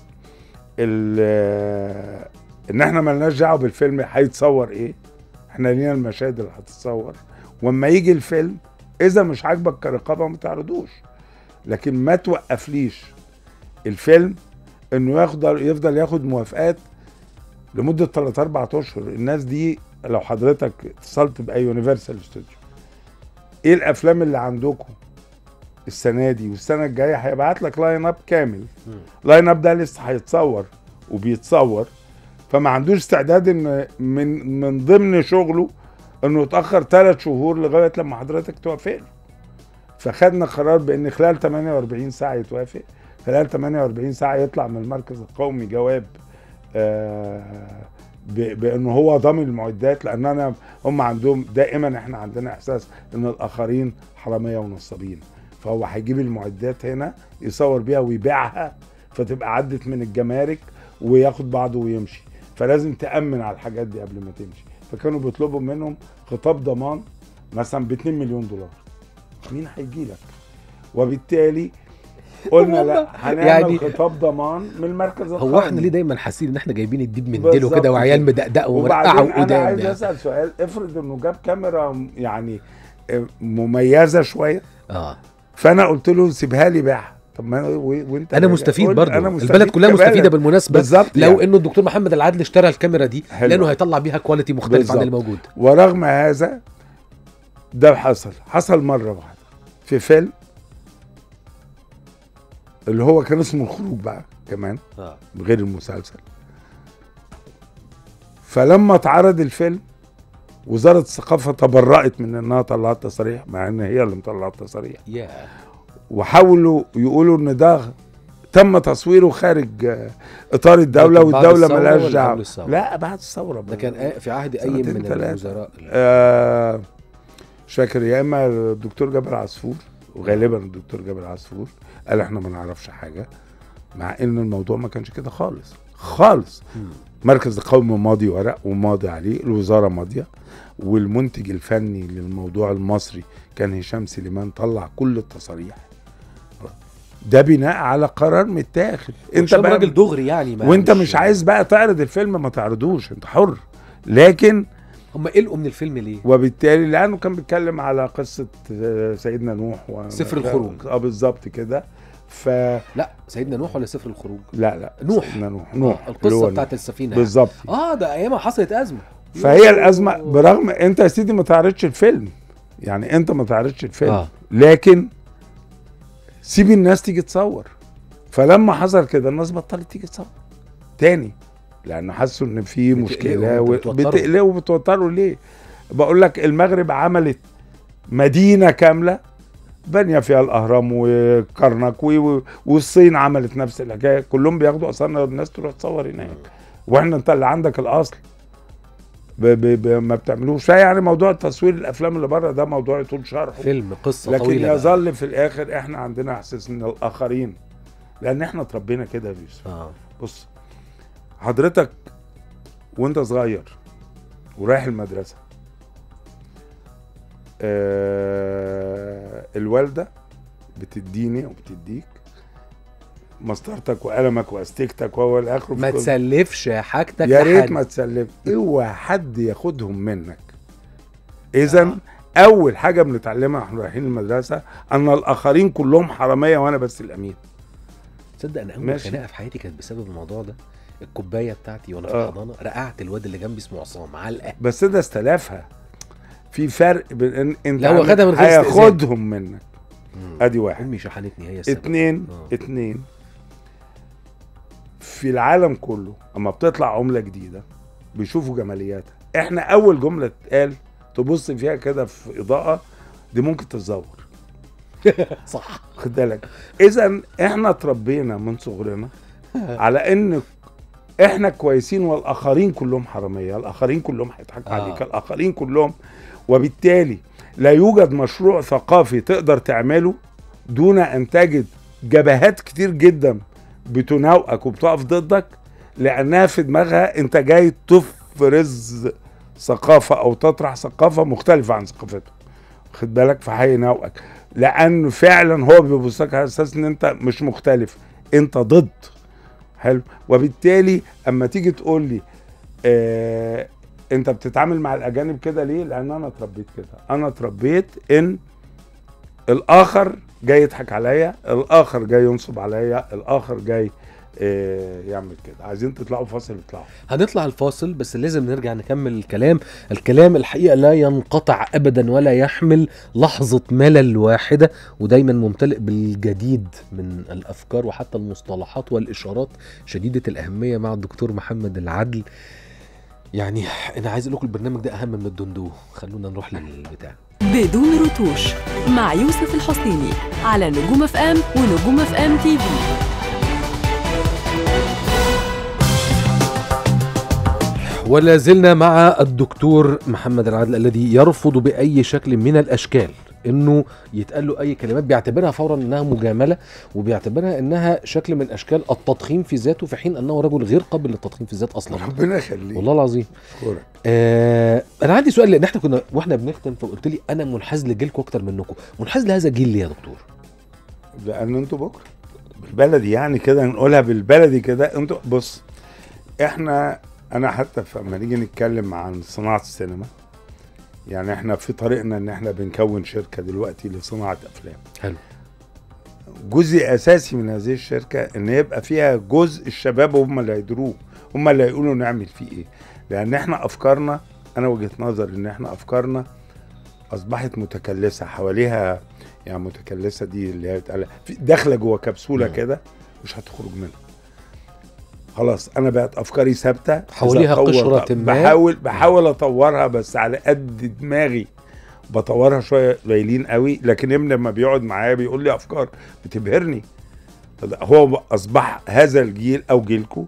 ال- ان احنا ملناش دعوه بالفيلم هيتصور ايه احنا لينا المشاهد اللي هتتصور واما يجي الفيلم اذا مش عاجبك كرقابه ما تعرضوش لكن ما توقفليش الفيلم انه يفضل يفضل ياخد موافقات لمده 3 4 اشهر الناس دي لو حضرتك اتصلت باي يونيفرسال ستوديو ايه الافلام اللي عندكم السنه دي والسنه الجايه هيبعت لك لاين اب كامل لاين اب ده لسه هيتصور وبيتصور فما عندوش استعداد ان من من ضمن شغله انه يتاخر ثلاث شهور لغايه لما حضرتك توافق له فخدنا قرار بان خلال 48 ساعه يتوافق خلال 48 ساعه يطلع من المركز القومي جواب آه ب- بانه هو ضامن المعدات لان انا هم عندهم دائما احنا عندنا احساس ان الاخرين حراميه ونصابين فهو هيجيب المعدات هنا يصور بيها ويبيعها فتبقى عدت من الجمارك وياخد بعضه ويمشي فلازم تامن على الحاجات دي قبل ما تمشي فكانوا بيطلبوا منهم خطاب ضمان مثلا ب 2 مليون دولار مين هيجي لك وبالتالي قلنا لا هنعمل يعني- يعني خطاب ضمان من المركز القومي هو احنا ليه دايما حاسين ان احنا جايبين الديب من ديله بالظبط كده وعيال كده. مدقدقه وبعدين ومرقعه انا وقدام عايز يعني. اسال سؤال افرض انه جاب كاميرا يعني آه، مميزه شويه اه فانا قلت له سيبها لي بيعها طب ما و- وانت انا مستفيد قول- برضه أنا مستفيد البلد كلها كبلد. مستفيده بالمناسبه بالظبط لو يعني. انه الدكتور محمد العدل اشترى الكاميرا دي حلو. لانه هيطلع بيها كواليتي مختلف عن بالظبط. اللي موجود ورغم هذا ده حصل حصل مره واحده في فيلم اللي هو كان اسمه الخروج بقى كمان اه غير المسلسل فلما اتعرض الفيلم وزارة الثقافة تبرأت من انها طلعت تصريح مع ان هي اللي مطلعت تصريح يا وحاولوا يقولوا ان ده تم تصويره خارج آه، اطار الدولة لكن بعد والدولة الثورة ملهاش ولا دعوة قبل الثورة؟ لا بعد الثورة ده كان آه في عهد اي سنتين من تلاتة. الوزراء آه مش فاكر يا اما الدكتور جابر عصفور وغالبا الدكتور جابر عصفور قال احنا ما نعرفش حاجه مع ان الموضوع ما كانش كده خالص خالص مم. مركز القومي ماضي ورق وماضي عليه الوزاره ماضيه والمنتج الفني للموضوع المصري كان هشام سليمان طلع كل التصاريح ده بناء على قرار متاخد انت راجل دغري يعني ما وانت مش عايز بقى تعرض الفيلم ما تعرضوش انت حر لكن هم قلقوا من الفيلم ليه؟ وبالتالي لانه كان بيتكلم على قصه آه، سيدنا نوح و... سفر الخروج. اه بالظبط كده ف لا لا سيدنا نوح ولا سفر الخروج؟ لا نوح. سيدنا نوح نوح آه اللي القصه هو بتاعت نوح. السفينه يعني. بالظبط اه ده ايامها حصلت ازمه فهي الازمه برغم انت يا سيدي ما تعرضش الفيلم يعني انت ما تعرضش الفيلم آه. لكن سيب الناس تيجي تصور فلما حصل كده الناس بطلت تيجي تصور تاني لانه حسوا ان في بتقلقوا مشكله وانتوا و- بتوتروا. بتقلقوا وبتوتروا ليه بقول لك المغرب عملت مدينه كامله بانيه فيها الاهرام وكرنك و- و- والصين عملت نفس الحكايه كلهم بياخدوا اثارنا الناس تروح تصور هناك واحنا انت اللي عندك الاصل ب ب ب ما بتعملوش يعني موضوع تصوير الافلام اللي بره ده موضوع يطول شرحه فيلم قصه لكن طويله بقى. يظل في الاخر احنا عندنا احساس ان الاخرين لان احنا اتربينا كده يا يوسف اه بص حضرتك وانت صغير ورايح المدرسه آه الوالده بتديني وبتديك مسطرتك وقلمك واستيكتك وهو الاخر ما تسلفش حاجتك يا ريت لحد. ما تسلف اوعى حد ياخدهم منك اذا اول حاجه بنتعلمها واحنا رايحين المدرسه ان الاخرين كلهم حراميه وانا بس الامين تصدق انا اول ماشي. خناقه في حياتي كانت بسبب الموضوع ده الكوبايه بتاعتي وانا في آه. الحضانه رقعت الواد اللي جنبي اسمه عصام علقه بس ده استلافها في فرق بين ان انت لا، هو عندك خدها من غير استئذان. هياخدهم منك ادي واحد امي شحنتني هي السبب اتنين آه. اتنين في العالم كله اما بتطلع عمله جديده بيشوفوا جمالياتها احنا اول جمله تتقال تبص فيها كده في اضاءه دي ممكن تتزور صح خد بالك اذا احنا اتربينا من صغرنا على ان احنا كويسين والاخرين كلهم حراميه الاخرين كلهم هيضحكوا آه. عليك الاخرين كلهم وبالتالي لا يوجد مشروع ثقافي تقدر تعمله دون ان تجد جبهات كتير جدا بتناوئك وبتقف ضدك لانها في دماغها انت جاي تفرز ثقافه او تطرح ثقافه مختلفه عن ثقافتهم خد بالك فهيناوئك لان فعلا هو بيبص لك على اساس ان انت مش مختلف انت ضد حلو وبالتالي اما تيجي تقول لي آه انت بتتعامل مع الاجانب كده ليه لان انا اتربيت كده انا اتربيت ان الاخر جاي يضحك عليا الاخر جاي ينصب عليا الاخر جاي آه يعمل كده عايزين تطلعوا فاصل اطلعوا هنطلع الفاصل بس لازم نرجع نكمل الكلام الكلام الحقيقة لا ينقطع أبدا ولا يحمل لحظة ملل واحدة ودايما ممتلئ بالجديد من الأفكار وحتى المصطلحات والإشارات شديدة الأهمية مع الدكتور محمد العدل يعني أنا عايز أقول لكم البرنامج ده أهم من الدندو خلونا نروح للبتاع بدون رتوش مع يوسف الحسيني على نجوم اف ام ونجوم اف ام تي في ولا زلنا مع الدكتور محمد العادل الذي يرفض بأي شكل من الأشكال انه يتقال له اي كلمات بيعتبرها فورا انها مجامله وبيعتبرها انها شكل من اشكال التضخيم في ذاته في حين انه رجل غير قابل للتضخيم في الذات اصلا ربنا يخليك والله العظيم كورة. آه انا عندي سؤال لان احنا كنا واحنا بنختم فقلت لي انا منحاز لجيلكم اكتر منكم منحاز لهذا الجيل ليه يا دكتور لان انتوا بكره بالبلدي يعني كده نقولها بالبلدي كده انتوا بص احنا انا حتى في- لما نيجي نتكلم عن صناعه السينما يعني احنا في طريقنا ان احنا بنكون شركه دلوقتي لصناعه افلام حلو جزء اساسي من هذه الشركه ان يبقى فيها جزء الشباب هم اللي هيدروه هم اللي هيقولوا نعمل فيه ايه لان احنا افكارنا انا وجهه نظري ان احنا افكارنا اصبحت متكلسه حواليها يعني متكلسه دي اللي هي بتقال في- داخله جوه كبسوله مم. كده مش هتخرج منها خلاص انا بقت افكاري ثابته حواليها إذا قشرة طورت- ما. بحاول بحاول اطورها بس على قد دماغي بطورها شويه قليلين قوي لكن ابني لما بيقعد معايا بيقول لي افكار بتبهرني طب هو اصبح هذا الجيل او جيلكو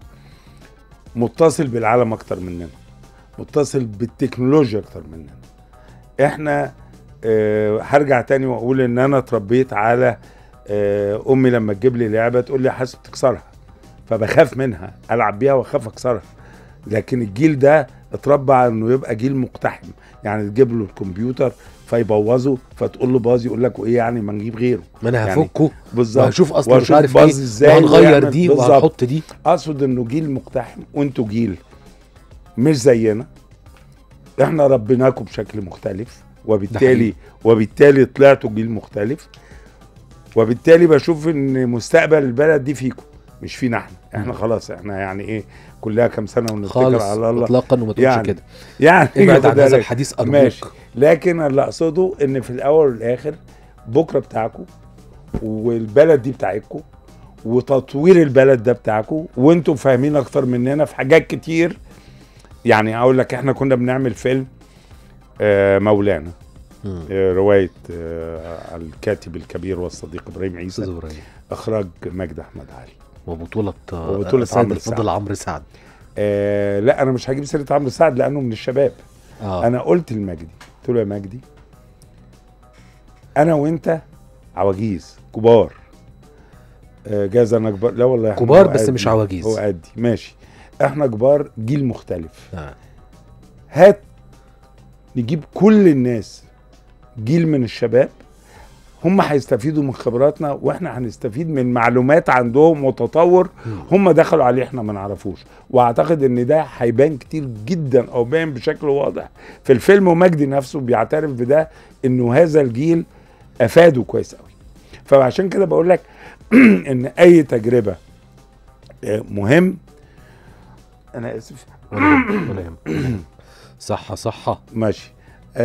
متصل بالعالم اكتر مننا متصل بالتكنولوجيا اكتر مننا احنا آه، هرجع تاني واقول ان انا اتربيت على آه، امي لما تجيب لي لعبه تقول لي حاسب تكسرها فبخاف منها العب بيها واخاف اكسرها لكن الجيل ده اتربى على انه يبقى جيل مقتحم يعني تجيب له الكمبيوتر فيبوظه فتقول له باظ يقول لك وايه يعني ما نجيب غيره ما انا يعني هفكه بالظبط وهشوف اصلا مش وأشوف عارف باظ ايه ازاي وهنغير ويعمل- دي بالظبط. وهنحط دي اقصد انه جيل مقتحم وانتوا جيل مش زينا احنا ربيناكم بشكل مختلف وبالتالي وبالتالي طلعتوا جيل مختلف وبالتالي بشوف ان مستقبل البلد دي فيكم مش فينا احنا احنا خلاص احنا يعني ايه كلها كام سنه ونتكل خالص على الله اطلاقا وما تقولش يعني كده يعني ابعد عن ده هذا لك. الحديث ارجوك ماشي لكن اللي اقصده ان في الاول والاخر بكره بتاعكم والبلد دي بتاعتكم وتطوير البلد ده بتاعكم وانتم فاهمين اكتر مننا في حاجات كتير يعني هقول لك احنا كنا بنعمل فيلم آه، مولانا مم. آه، روايه آه، الكاتب الكبير والصديق ابراهيم استاذ عيسى ابراهيم اخراج مجدي احمد علي وبطولة آه، وبطولة سيد عمرو الفضل سعد. عمرو سعد آه لا انا مش هجيب سيره عمرو سعد لانه من الشباب اه انا قلت لمجدي قلت له يا مجدي انا وانت عواجيز كبار آه، جاز انا كبار لا والله إحنا كبار هو بس قدي. مش عواجيز. هو قدي ماشي احنا كبار جيل مختلف آه. هات نجيب كل الناس جيل من الشباب هم هيستفيدوا من خبراتنا واحنا هنستفيد من معلومات عندهم وتطور هم دخلوا عليه احنا ما نعرفوش واعتقد ان ده هيبان كتير جدا او باين بشكل واضح في الفيلم ومجدي نفسه بيعترف بده انه هذا الجيل افاده كويس قوي فعشان كده بقول لك ان اي تجربه آه، مهم انا اسف ولا يهمك، ولا يهمك. صحة صحة ماشي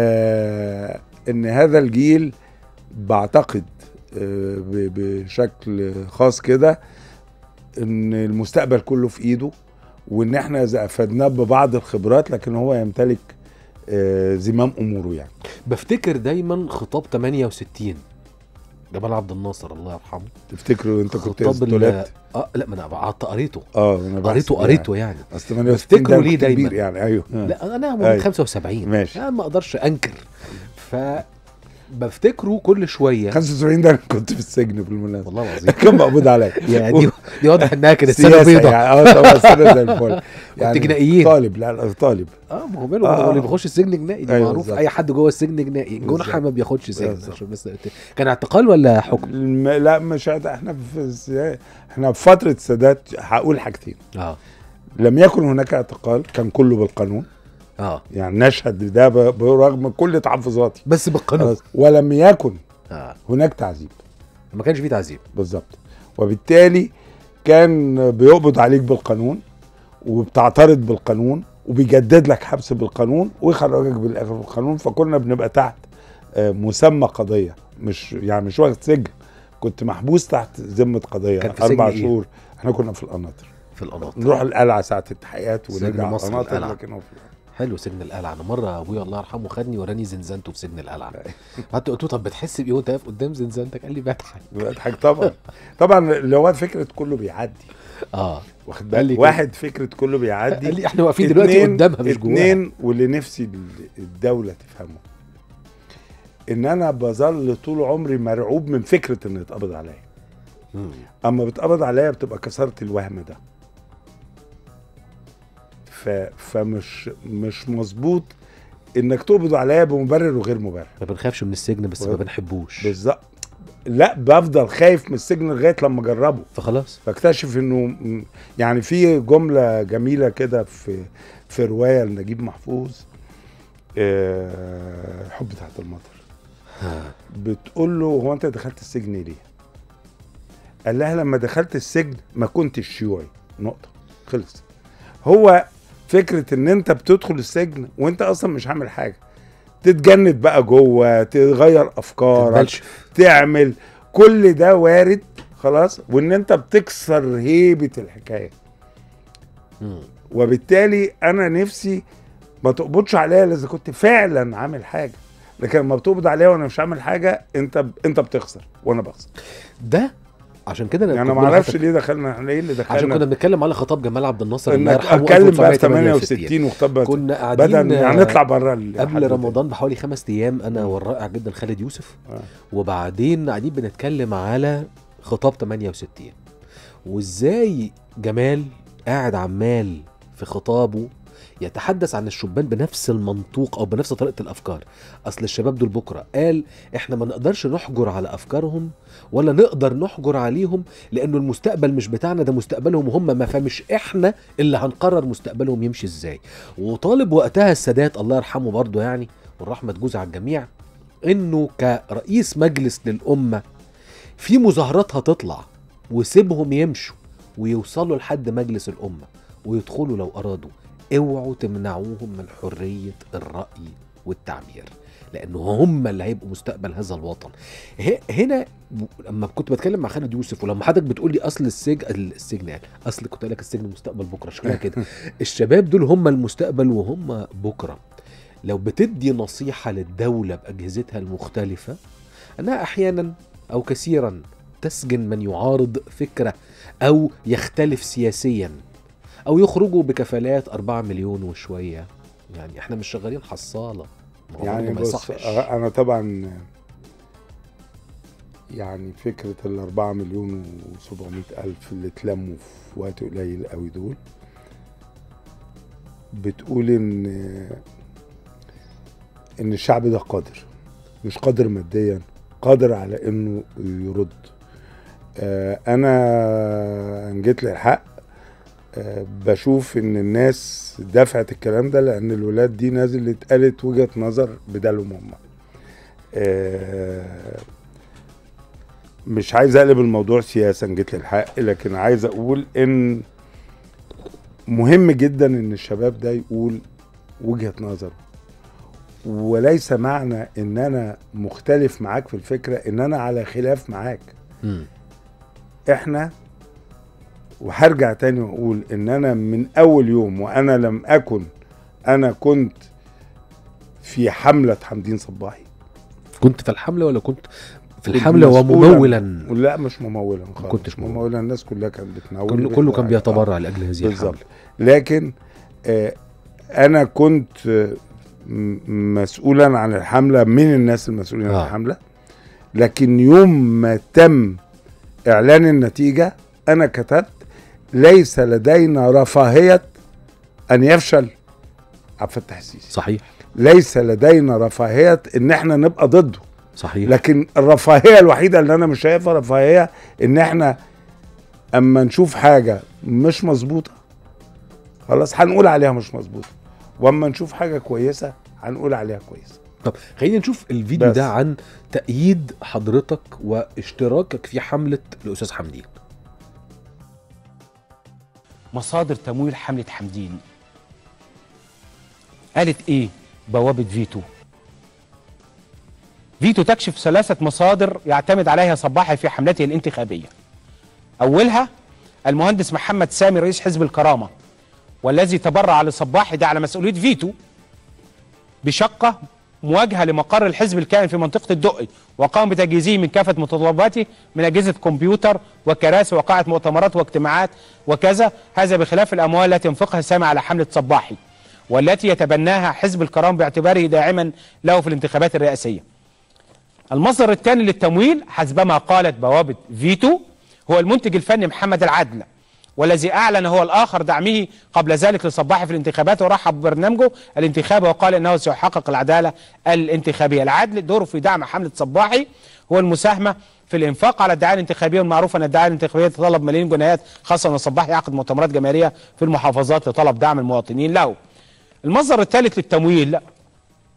آه ان هذا الجيل بعتقد آه ب- بشكل خاص كده ان المستقبل كله في ايده وان احنا اذا افدناه ببعض الخبرات لكن هو يمتلك آه زمام اموره يعني بفتكر دايما خطاب 68 جمال عبد الناصر الله يرحمه تفتكروا انت كنت خطاب ال- اتولدت اه لا ما انا قعدت قريته اه انا بحسب قريته يعني. قريته يعني اصل 68 بفتكره ده ليه كنت دايما؟ كبير يعني ايوه لا انا مولود أيوة. 75 ماشي. انا ما اقدرش انكر ف بفتكره كل شويه 75 ده انا كنت في السجن بالمناسبه والله العظيم كان مقبوض عليا يعني دي, دي واضح انها كانت سنه سياسة بيضاء يعني اه طبعا سنه زي الفل يعني جنائيين. طالب لا لا طالب اه ما هو ماله آه، هو اللي آه. بيخش السجن جنائي دي أيوة معروف بالظبط. اي حد جوه السجن جنائي جنحه بالظبط. ما بياخدش سجن بالظبط. عشان بس كان اعتقال ولا حكم؟ الم- لا مش هت- احنا في الس- احنا في فتره سادات هقول حاجتين اه لم يكن هناك اعتقال كان كله بالقانون اه يعني نشهد بده ب- برغم كل تحفظاتي بس بالقانون خلاص. ولم يكن اه هناك تعذيب ما كانش فيه تعذيب بالظبط وبالتالي كان بيقبض عليك بالقانون وبتعترض بالقانون وبيجدد لك حبس بالقانون ويخرجك بالاخر بالقانون فكنا بنبقى تحت آه، مسمى قضيه مش يعني مش واخد سجن كنت محبوس تحت ذمه قضيه كان في اربع سجن إيه؟ شهور احنا كنا في القناطر في القناطر نروح القلعه ساعه التحقيقات سجن ونرجع مصر القناطر القلعة. لكن هو في حلو سجن القلعه انا مره ابويا الله يرحمه خدني وراني زنزانته في سجن القلعه حتى قلت له طب بتحس بايه وانت واقف قدام زنزانتك قال لي بضحك بضحك طبعا طبعا اللي هو فكره كله بيعدي اه واخد قال لي بالك كده. واحد فكره كله بيعدي قال لي احنا واقفين دلوقتي اتنين- قدامها مش جواها اتنين واللي نفسي ال- الدولة تفهمه ان انا بظل طول عمري مرعوب من فكرة ان يتقبض عليا مم. اما بتقبض عليا بتبقى كسرت الوهم ده ف... فمش مش مظبوط انك تقبض عليا بمبرر وغير مبرر ما بنخافش من السجن بس ما و- بنحبوش بالظبط لا بفضل خايف من السجن لغايه لما اجربه فخلاص فاكتشف انه م- يعني في جمله جميله كده في في روايه لنجيب محفوظ آه، حب تحت المطر بتقول له هو انت دخلت السجن ليه قال لها لما دخلت السجن ما كنتش شيوعي نقطه خلص هو فكره ان انت بتدخل السجن وانت اصلا مش عامل حاجه تتجند بقى جوه تغير افكارك تتبلشف. تعمل كل ده وارد خلاص وان انت بتكسر هيبه الحكايه مم. وبالتالي انا نفسي ما تقبضش عليا الا اذا كنت فعلا عامل حاجه لكن لما بتقبض عليا وانا مش عامل حاجه انت انت بتخسر وانا بخسر ده عشان كده انا يعني كنت ما اعرفش بقول ليه دخلنا احنا ايه اللي لحضرتك- عشان كنا دخلنا بنتكلم على خطاب جمال عبد الناصر الله انك يرحمه اتكلم بقى في 1968 68 وخطاب كنا قاعدين بدل يعني آه، نطلع بره ال- حد قبل تاني. رمضان بحوالي خمس ايام انا والرائع جدا خالد يوسف آه. وبعدين قاعدين بنتكلم على خطاب 68 وازاي جمال قاعد عمال في خطابه يتحدث عن الشبان بنفس المنطوق او بنفس طريقه الافكار اصل الشباب دول بكره قال احنا ما نقدرش نحجر على افكارهم ولا نقدر نحجر عليهم لانه المستقبل مش بتاعنا ده مستقبلهم هم ما فمش احنا اللي هنقرر مستقبلهم يمشي ازاي وطالب وقتها السادات الله يرحمه برضه يعني والرحمه تجوز على الجميع انه كرئيس مجلس للامه في مظاهرات هتطلع وسيبهم يمشوا ويوصلوا لحد مجلس الامه ويدخلوا لو ارادوا اوعوا تمنعوهم من حريه الراي والتعبير لانه هم اللي هيبقوا مستقبل هذا الوطن ه- هنا ب- لما كنت بتكلم مع خالد يوسف ولما حضرتك بتقول لي اصل السجن السجن يعني اصل كنت قايل لك السجن مستقبل بكره شكلها كده الشباب دول هم المستقبل وهم بكره لو بتدي نصيحه للدوله باجهزتها المختلفه انها احيانا او كثيرا تسجن من يعارض فكره او يختلف سياسيا او يخرجوا بكفالات 4 مليون وشويه يعني احنا مش شغالين حصاله ما هو يعني برضه ما بص يصحش انا طبعا يعني فكره ال 4 مليون و700 الف اللي اتلموا في وقت قليل قوي دول بتقول ان ان الشعب ده قادر مش قادر ماديا قادر على انه يرد آه، انا ان جيت للحق آه، بشوف ان الناس دفعت الكلام ده لان الولاد دي نزلت قالت وجهه نظر بدالهم هم آه، مش عايز اقلب الموضوع سياسه إن جيت للحق لكن عايز اقول ان مهم جدا ان الشباب ده يقول وجهه نظره وليس معنى ان انا مختلف معاك في الفكره ان انا على خلاف معاك مم. احنا وهرجع تاني واقول ان انا من اول يوم وانا لم اكن انا كنت في حمله حمدين صباحي كنت في الحمله ولا كنت في كنت الحمله مسؤولاً- وممولا لا مش ممولا خالص كنتش ممولا. ممولا الناس كلها كانت بتمول كله, كله كان بيتبرع لاجل هذه بالظبط الحمله لكن آه انا كنت آه، م- مسؤولا عن الحمله من الناس المسؤولين عن آه. الحمله لكن يوم ما تم اعلان النتيجه انا كتبت ليس لدينا رفاهيه ان يفشل عبد الفتاح السيسي صحيح ليس لدينا رفاهيه ان احنا نبقى ضده صحيح لكن الرفاهيه الوحيده اللي انا مش شايفها رفاهيه ان احنا اما نشوف حاجه مش مظبوطه خلاص هنقول عليها مش مظبوطه واما نشوف حاجه كويسه هنقول عليها كويسه طب خلينا نشوف الفيديو بس. ده عن تأييد حضرتك واشتراكك في حملة الأستاذ حمدين مصادر تمويل حملة حمدين قالت ايه بوابة فيتو فيتو تكشف ثلاثة مصادر يعتمد عليها صباحي في حملته الانتخابية أولها المهندس محمد سامي رئيس حزب الكرامة والذي تبرع لصباحي ده على مسؤولية فيتو بشقة مواجهة لمقر الحزب الكائن في منطقة الدقي وقام بتجهيزه من كافة متطلباته من أجهزة كمبيوتر وكراسي وقاعة مؤتمرات واجتماعات وكذا هذا بخلاف الأموال التي ينفقها سامي على حملة صباحي والتي يتبناها حزب الكرام باعتباره داعما له في الانتخابات الرئاسية المصدر الثاني للتمويل حسبما قالت بوابة فيتو هو المنتج الفني محمد العدل والذي أعلن هو الآخر دعمه قبل ذلك لصباحي في الانتخابات ورحب ببرنامجه الانتخابي وقال إنه سيحقق العدالة الانتخابية العدل دوره في دعم حملة صباحي هو المساهمة في الإنفاق على الدعاية الانتخابية والمعروف أن الدعاية الانتخابية تتطلب ملايين جنيهات خاصة أن صباحي يعقد مؤتمرات جماهيرية في المحافظات لطلب دعم المواطنين له المصدر الثالث للتمويل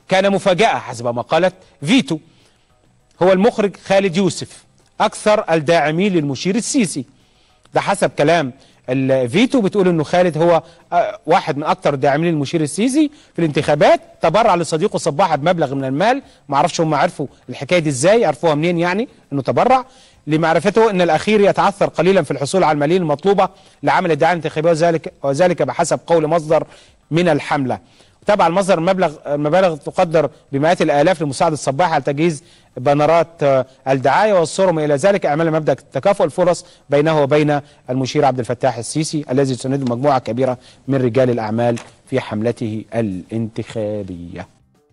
كان مفاجأة حسب ما قالت فيتو هو المخرج خالد يوسف أكثر الداعمين للمشير السيسي ده حسب كلام الفيتو بتقول انه خالد هو آه، واحد من اكثر الداعمين للمشير السيسي في الانتخابات تبرع لصديقه صباحه بمبلغ من المال ما اعرفش هم عرفوا الحكايه دي ازاي عرفوها منين يعني انه تبرع لمعرفته ان الاخير يتعثر قليلا في الحصول على الملايين المطلوبه لعمل الدعايه الانتخابيه وذلك وذلك بحسب قول مصدر من الحمله تبع المصدر مبلغ مبالغ تقدر بمئات الالاف لمساعده الصباح على تجهيز بنرات آه، الدعايه والصور الى ذلك اعمال مبدا تكافؤ الفرص بينه وبين المشير عبد الفتاح السيسي الذي تسنده مجموعه كبيره من رجال الاعمال في حملته الانتخابيه.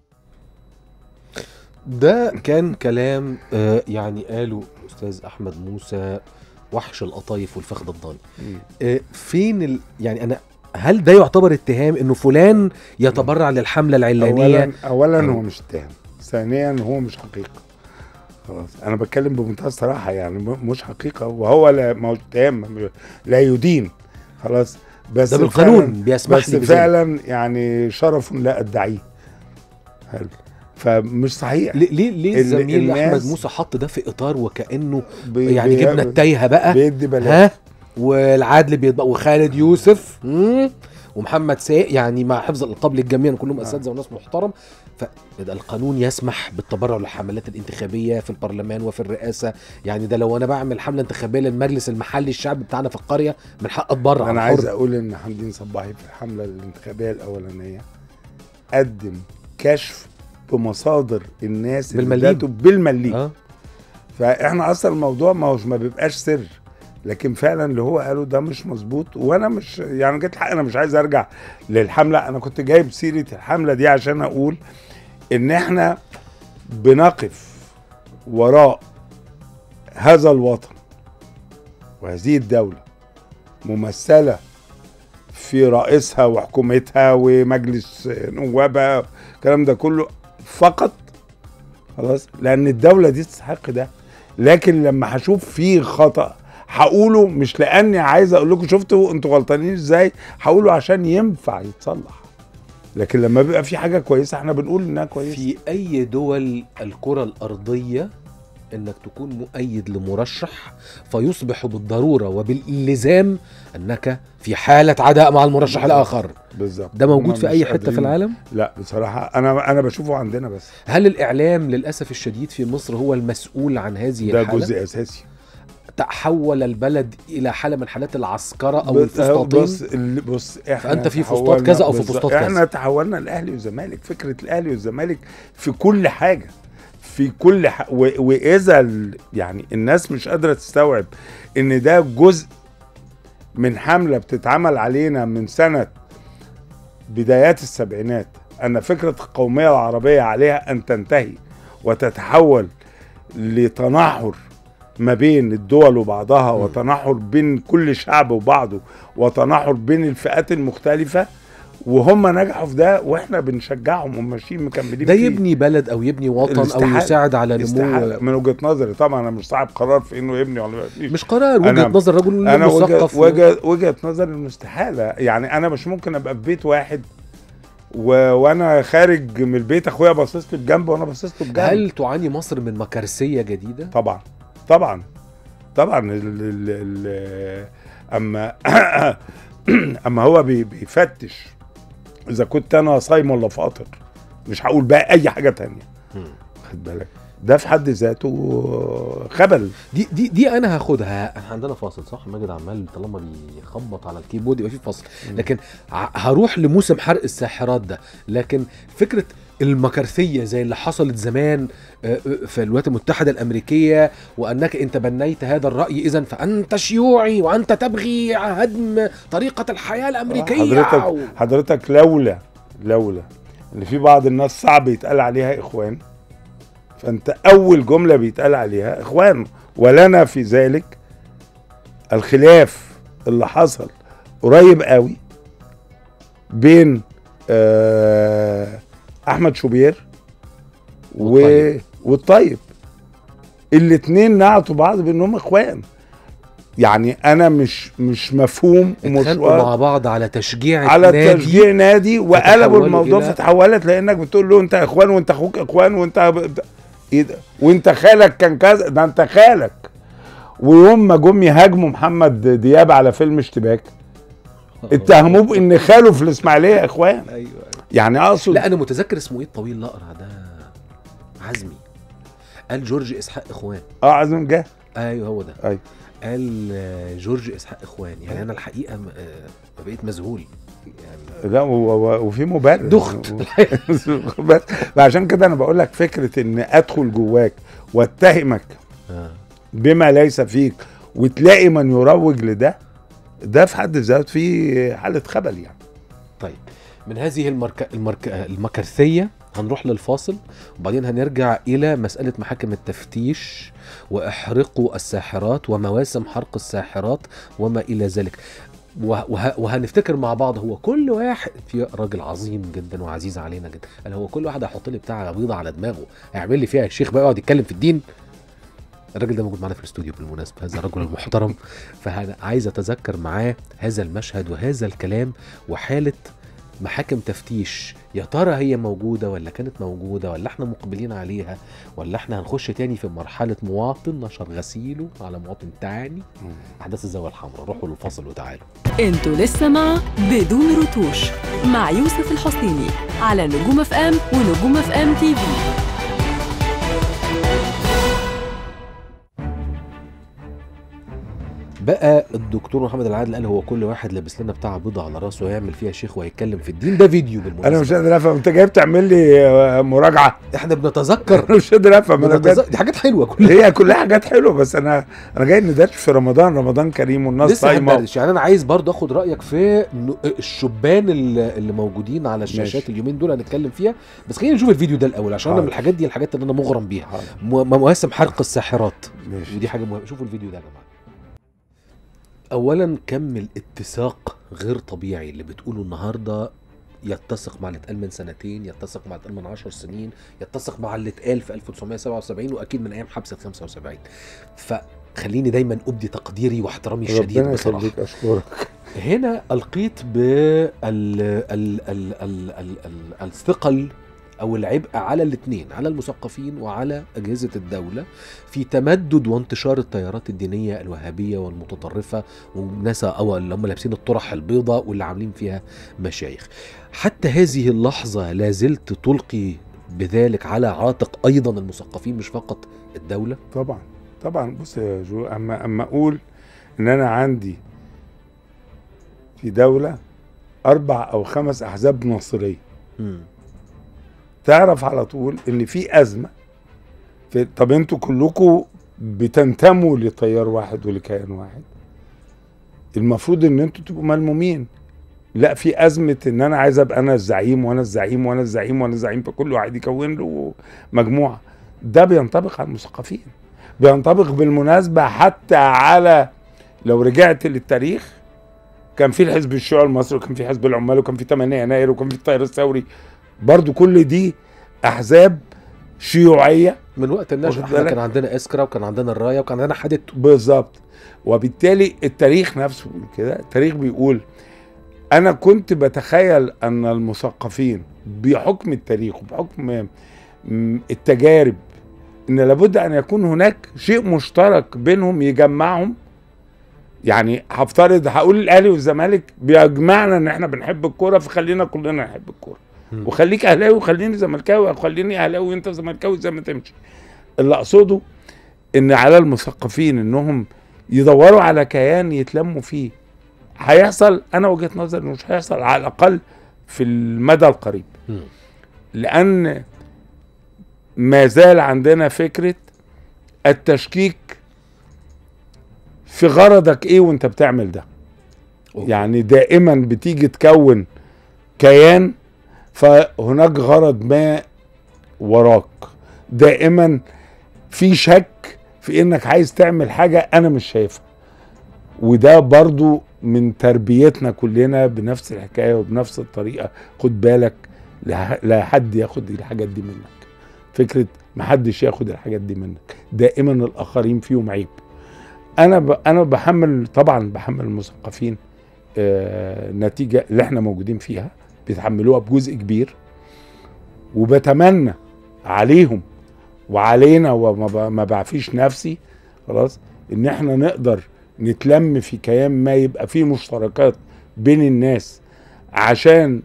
ده كان كلام آه، يعني قاله استاذ احمد موسى وحش القطايف والفخذ الضاني آه، فين ال... يعني انا هل ده يعتبر اتهام انه فلان يتبرع للحمله العلانيه اولا اولا هو مش اتهام ثانيا هو مش حقيقه خلاص انا بتكلم بمنتهى الصراحه يعني م- مش حقيقه وهو لا ما هوش اتهام م- لا يدين خلاص بس ده بالقانون فعلاً- بيسمح بس لي بذلك. فعلا يعني شرف لا ادعيه حلو فمش صحيح ليه ليه ليه ال- الزميل الناس- احمد موسى حط ده في اطار وكانه بي- يعني بي- جبنا التايهه بقى بيدي بلاش ها والعدل بيطبق وخالد يوسف مم، ومحمد ساق يعني مع حفظ الالقاب للجميع كلهم اساتذه وناس محترم فده القانون يسمح بالتبرع للحملات الانتخابيه في البرلمان وفي الرئاسه يعني ده لو انا بعمل حمله انتخابيه للمجلس المحلي الشعبي بتاعنا في القريه من حق اتبرع انا أنا عايز حر. اقول ان حمدين صباحي في الحمله الانتخابيه الاولانيه قدم كشف بمصادر الناس اللي بالمليم. ادته بالمليم اه فاحنا اصلا الموضوع ما هوش ما بيبقاش سر لكن فعلا اللي هو قاله ده مش مظبوط وانا مش يعني جيت الحق انا مش عايز ارجع للحمله انا كنت جايب سيره الحمله دي عشان اقول ان احنا بنقف وراء هذا الوطن وهذه الدوله ممثله في رئيسها وحكومتها ومجلس نوابها الكلام ده كله فقط خلاص لان الدوله دي تستحق ده لكن لما هشوف فيه خطا هقوله مش لاني عايز اقول لكم شفتوا انتوا غلطانين ازاي هقوله عشان ينفع يتصلح لكن لما بيبقى في حاجه كويسه احنا بنقول انها كويسه في اي دول الكره الارضيه انك تكون مؤيد لمرشح فيصبح بالضروره وبالالزام انك في حاله عداء مع المرشح الاخر بالظبط ده موجود هما في مش اي حته في قادرين. العالم لا بصراحه انا انا بشوفه عندنا بس هل الاعلام للاسف الشديد في مصر هو المسؤول عن هذه ده الحاله جزء اساسي تحول البلد الى حاله من حالات العسكره او بص- الفسطاطين بص ال- بص احنا فأنت في فسطاط تحولنا- كذا أو في بالظبط. فسطاط كذا. احنا تحولنا الاهلي والزمالك فكره الاهلي والزمالك في كل حاجه في كل ح... و... واذا ال... يعني الناس مش قادره تستوعب ان ده جزء من حمله بتتعمل علينا من سنه بدايات السبعينات ان فكره القوميه العربيه عليها ان تنتهي وتتحول لتناحر ما بين الدول وبعضها م. وتناحر بين كل شعب وبعضه وتناحر بين الفئات المختلفة وهم نجحوا في ده واحنا بنشجعهم وماشيين مكملين ده فيه. يبني بلد او يبني وطن او الاستحالة- يساعد على استحالة نمو من وجهة نظري طبعا انا مش صاحب قرار في انه يبني ولا ما يبنيش مش قرار وجهه أنا- نظر رجل انا وجهة, مثقف وجهة, وجهة نظري انه استحالة يعني انا مش ممكن ابقى في بيت واحد و... وانا خارج من البيت اخويا باصص لي بجنب وانا باصص له بجنب هل تعاني مصر من مكارسيه جديده طبعا طبعا طبعا ال ال ال اما اما هو بي بيفتش اذا كنت انا صايم ولا فاطر مش هقول بقى اي حاجه تانية مم. خد بالك ده في حد ذاته خبل دي دي دي انا هاخدها احنا عندنا فاصل صح ماجد عمال طالما بيخبط على الكيبورد يبقى في فاصل مم. لكن ع- هروح لموسم حرق الساحرات ده لكن فكره المكارثيه زي اللي حصلت زمان آه، آه، في الولايات المتحده الامريكيه وانك ان تبنيت هذا الراي اذا فانت شيوعي وانت تبغي هدم طريقه الحياه الامريكيه حضرتك حضرتك لولا لولا ان في بعض الناس صعب يتقال عليها اخوان فانت اول جمله بيتقال عليها اخوان ولنا في ذلك الخلاف اللي حصل قريب قوي بين آه احمد شوبير و... والطيب. والطيب الاتنين نعتوا بعض بانهم اخوان يعني انا مش مش مفهوم ومش اتخانقوا واضح. مع بعض على تشجيع على نادي. تشجيع نادي وقلبوا فتحولوا الموضوع إلى- فتحولت لانك بتقول له انت اخوان وانت اخوك اخوان وانت ب- ايه ده وانت خالك كان كذا ده انت خالك ويوم ما جم يهاجموا محمد دياب على فيلم اشتباك اتهموه بان خاله في الاسماعيليه اخوان ايوه يعني اقصد لا انا متذكر اسمه ايه الطويل الاقرع ده عزمي قال جورج اسحاق اخوان اه عزم جه ايوه هو ده ايوه قال آه، جورج اسحاق اخوان يعني انا الحقيقه م- آه، بقيت مذهول يعني لا و- و- وفي مبرر دخت. بس عشان كده انا بقول لك فكره ان ادخل جواك واتهمك آه. بما ليس فيك وتلاقي من يروج لده ده في حد ذاته فيه حاله خبل يعني طيب من هذه المرك... المرك... المكرثية هنروح للفاصل وبعدين هنرجع إلى مسألة محاكم التفتيش وإحرقوا الساحرات ومواسم حرق الساحرات وما إلى ذلك وه... وه... وهنفتكر مع بعض هو كل واحد في راجل عظيم جدا وعزيز علينا جدا قال هو كل واحد هيحط لي بتاع بيضة على دماغه هيعمل لي فيها الشيخ بقى يقعد يتكلم في الدين الراجل ده موجود معانا في الاستوديو بالمناسبة هذا الرجل المحترم فأنا عايز أتذكر معاه هذا المشهد وهذا الكلام وحالة محاكم تفتيش يا ترى هي موجودة ولا كانت موجودة ولا احنا مقبلين عليها ولا احنا هنخش تاني في مرحلة مواطن نشر غسيله على مواطن تاني أحداث الزاوية الحمراء روحوا للفصل وتعالوا انتوا لسه مع بدون رتوش مع يوسف الحسيني على نجوم اف ام ونجوم اف ام تي في بقى الدكتور محمد العادل قال هو كل واحد لابس لنا بتاع بيضة على راسه ويعمل فيها شيخ وهيتكلم في الدين ده فيديو بالمناسبة انا مش قادر افهم انت جاي بتعمل لي آه، مراجعه احنا بنتذكر انا مش قادر افهم انا بنتذكر بجد دي حاجات حلوة كلها هي كلها حاجات حلوه بس انا انا جاي ندردش في رمضان رمضان كريم والناس لسه صايمه هندردش يعني انا عايز برضه اخد رايك في ن- الشبان اللي اللي موجودين على الشاشات ماشي. اليومين دول هنتكلم فيها بس خلينا نشوف الفيديو ده الاول عشان انا من حاضر. الحاجات دي الحاجات اللي انا مغرم بيها حاضر. م- مواسم حرق الساحرات ماشي ودي حاجه مهمه شوفوا الفيديو ده يا جماعه اولا كم الاتساق غير طبيعي اللي بتقوله النهارده يتسق مع اللي اتقال من سنتين يتسق مع اللي اتقال من 10 سنين يتسق مع اللي اتقال في 1977 واكيد من ايام حبسه 75 فخليني دايما ابدي تقديري واحترامي الشديد ربنا بصراحه يخليك اشكرك هنا القيت بال ال... ال... ال... ال... ال... الثقل او العبء على الاثنين على المثقفين وعلى اجهزه الدوله في تمدد وانتشار التيارات الدينيه الوهابيه والمتطرفه والناس او اللي هم لابسين الطرح البيضاء واللي عاملين فيها مشايخ حتى هذه اللحظه لا زلت تلقي بذلك على عاتق ايضا المثقفين مش فقط الدوله طبعا طبعا بص يا جو اما اما اقول ان انا عندي في دوله اربع او خمس احزاب ناصريه مم. تعرف على طول ان في ازمه في طب انتوا كلكم بتنتموا لتيار واحد ولكيان واحد المفروض ان انتوا تبقوا ملمومين لا في ازمه ان انا عايز ابقى انا الزعيم وانا الزعيم وانا الزعيم وانا الزعيم فكل واحد يكون له مجموعه ده بينطبق على المثقفين بينطبق بالمناسبه حتى على لو رجعت للتاريخ كان في الحزب الشيوعي المصري وكان في حزب العمال وكان في 8 يناير وكان في التيار الثوري برضو كل دي احزاب شيوعيه من وقت النشأة واخد احنا بالك؟ كان عندنا اسكرا وكان عندنا الرايه وكان عندنا حدث بالظبط وبالتالي التاريخ نفسه بيقول كده التاريخ بيقول انا كنت بتخيل ان المثقفين بحكم التاريخ وبحكم م- التجارب ان لابد ان يكون هناك شيء مشترك بينهم يجمعهم يعني هفترض هقول الاهلي والزمالك بيجمعنا ان احنا بنحب الكوره فخلينا كلنا نحب الكوره مم. وخليك اهلاوي وخليني زملكاوي او خليني اهلاوي وانت زملكاوي زي ما تمشي اللي اقصده ان على المثقفين انهم يدوروا على كيان يتلموا فيه هيحصل انا وجهه نظري إنه مش هيحصل على الاقل في المدى القريب مم. لان ما زال عندنا فكره التشكيك في غرضك ايه وانت بتعمل ده أوه. يعني دائما بتيجي تكون كيان فهناك غرض ما وراك دائما في شك في انك عايز تعمل حاجة انا مش شايفها وده برضو من تربيتنا كلنا بنفس الحكاية وبنفس الطريقة خد بالك لا لا حد ياخد الحاجات دي منك فكرة محدش ياخد الحاجات دي منك دائما الاخرين فيهم عيب انا ب... انا بحمل طبعا بحمل المثقفين آه النتيجه اللي احنا موجودين فيها بيتحملوها بجزء كبير وبتمنى عليهم وعلينا وما ب... ما بعفيش نفسي خلاص ان احنا نقدر نتلم في كيان ما يبقى فيه مشتركات بين الناس عشان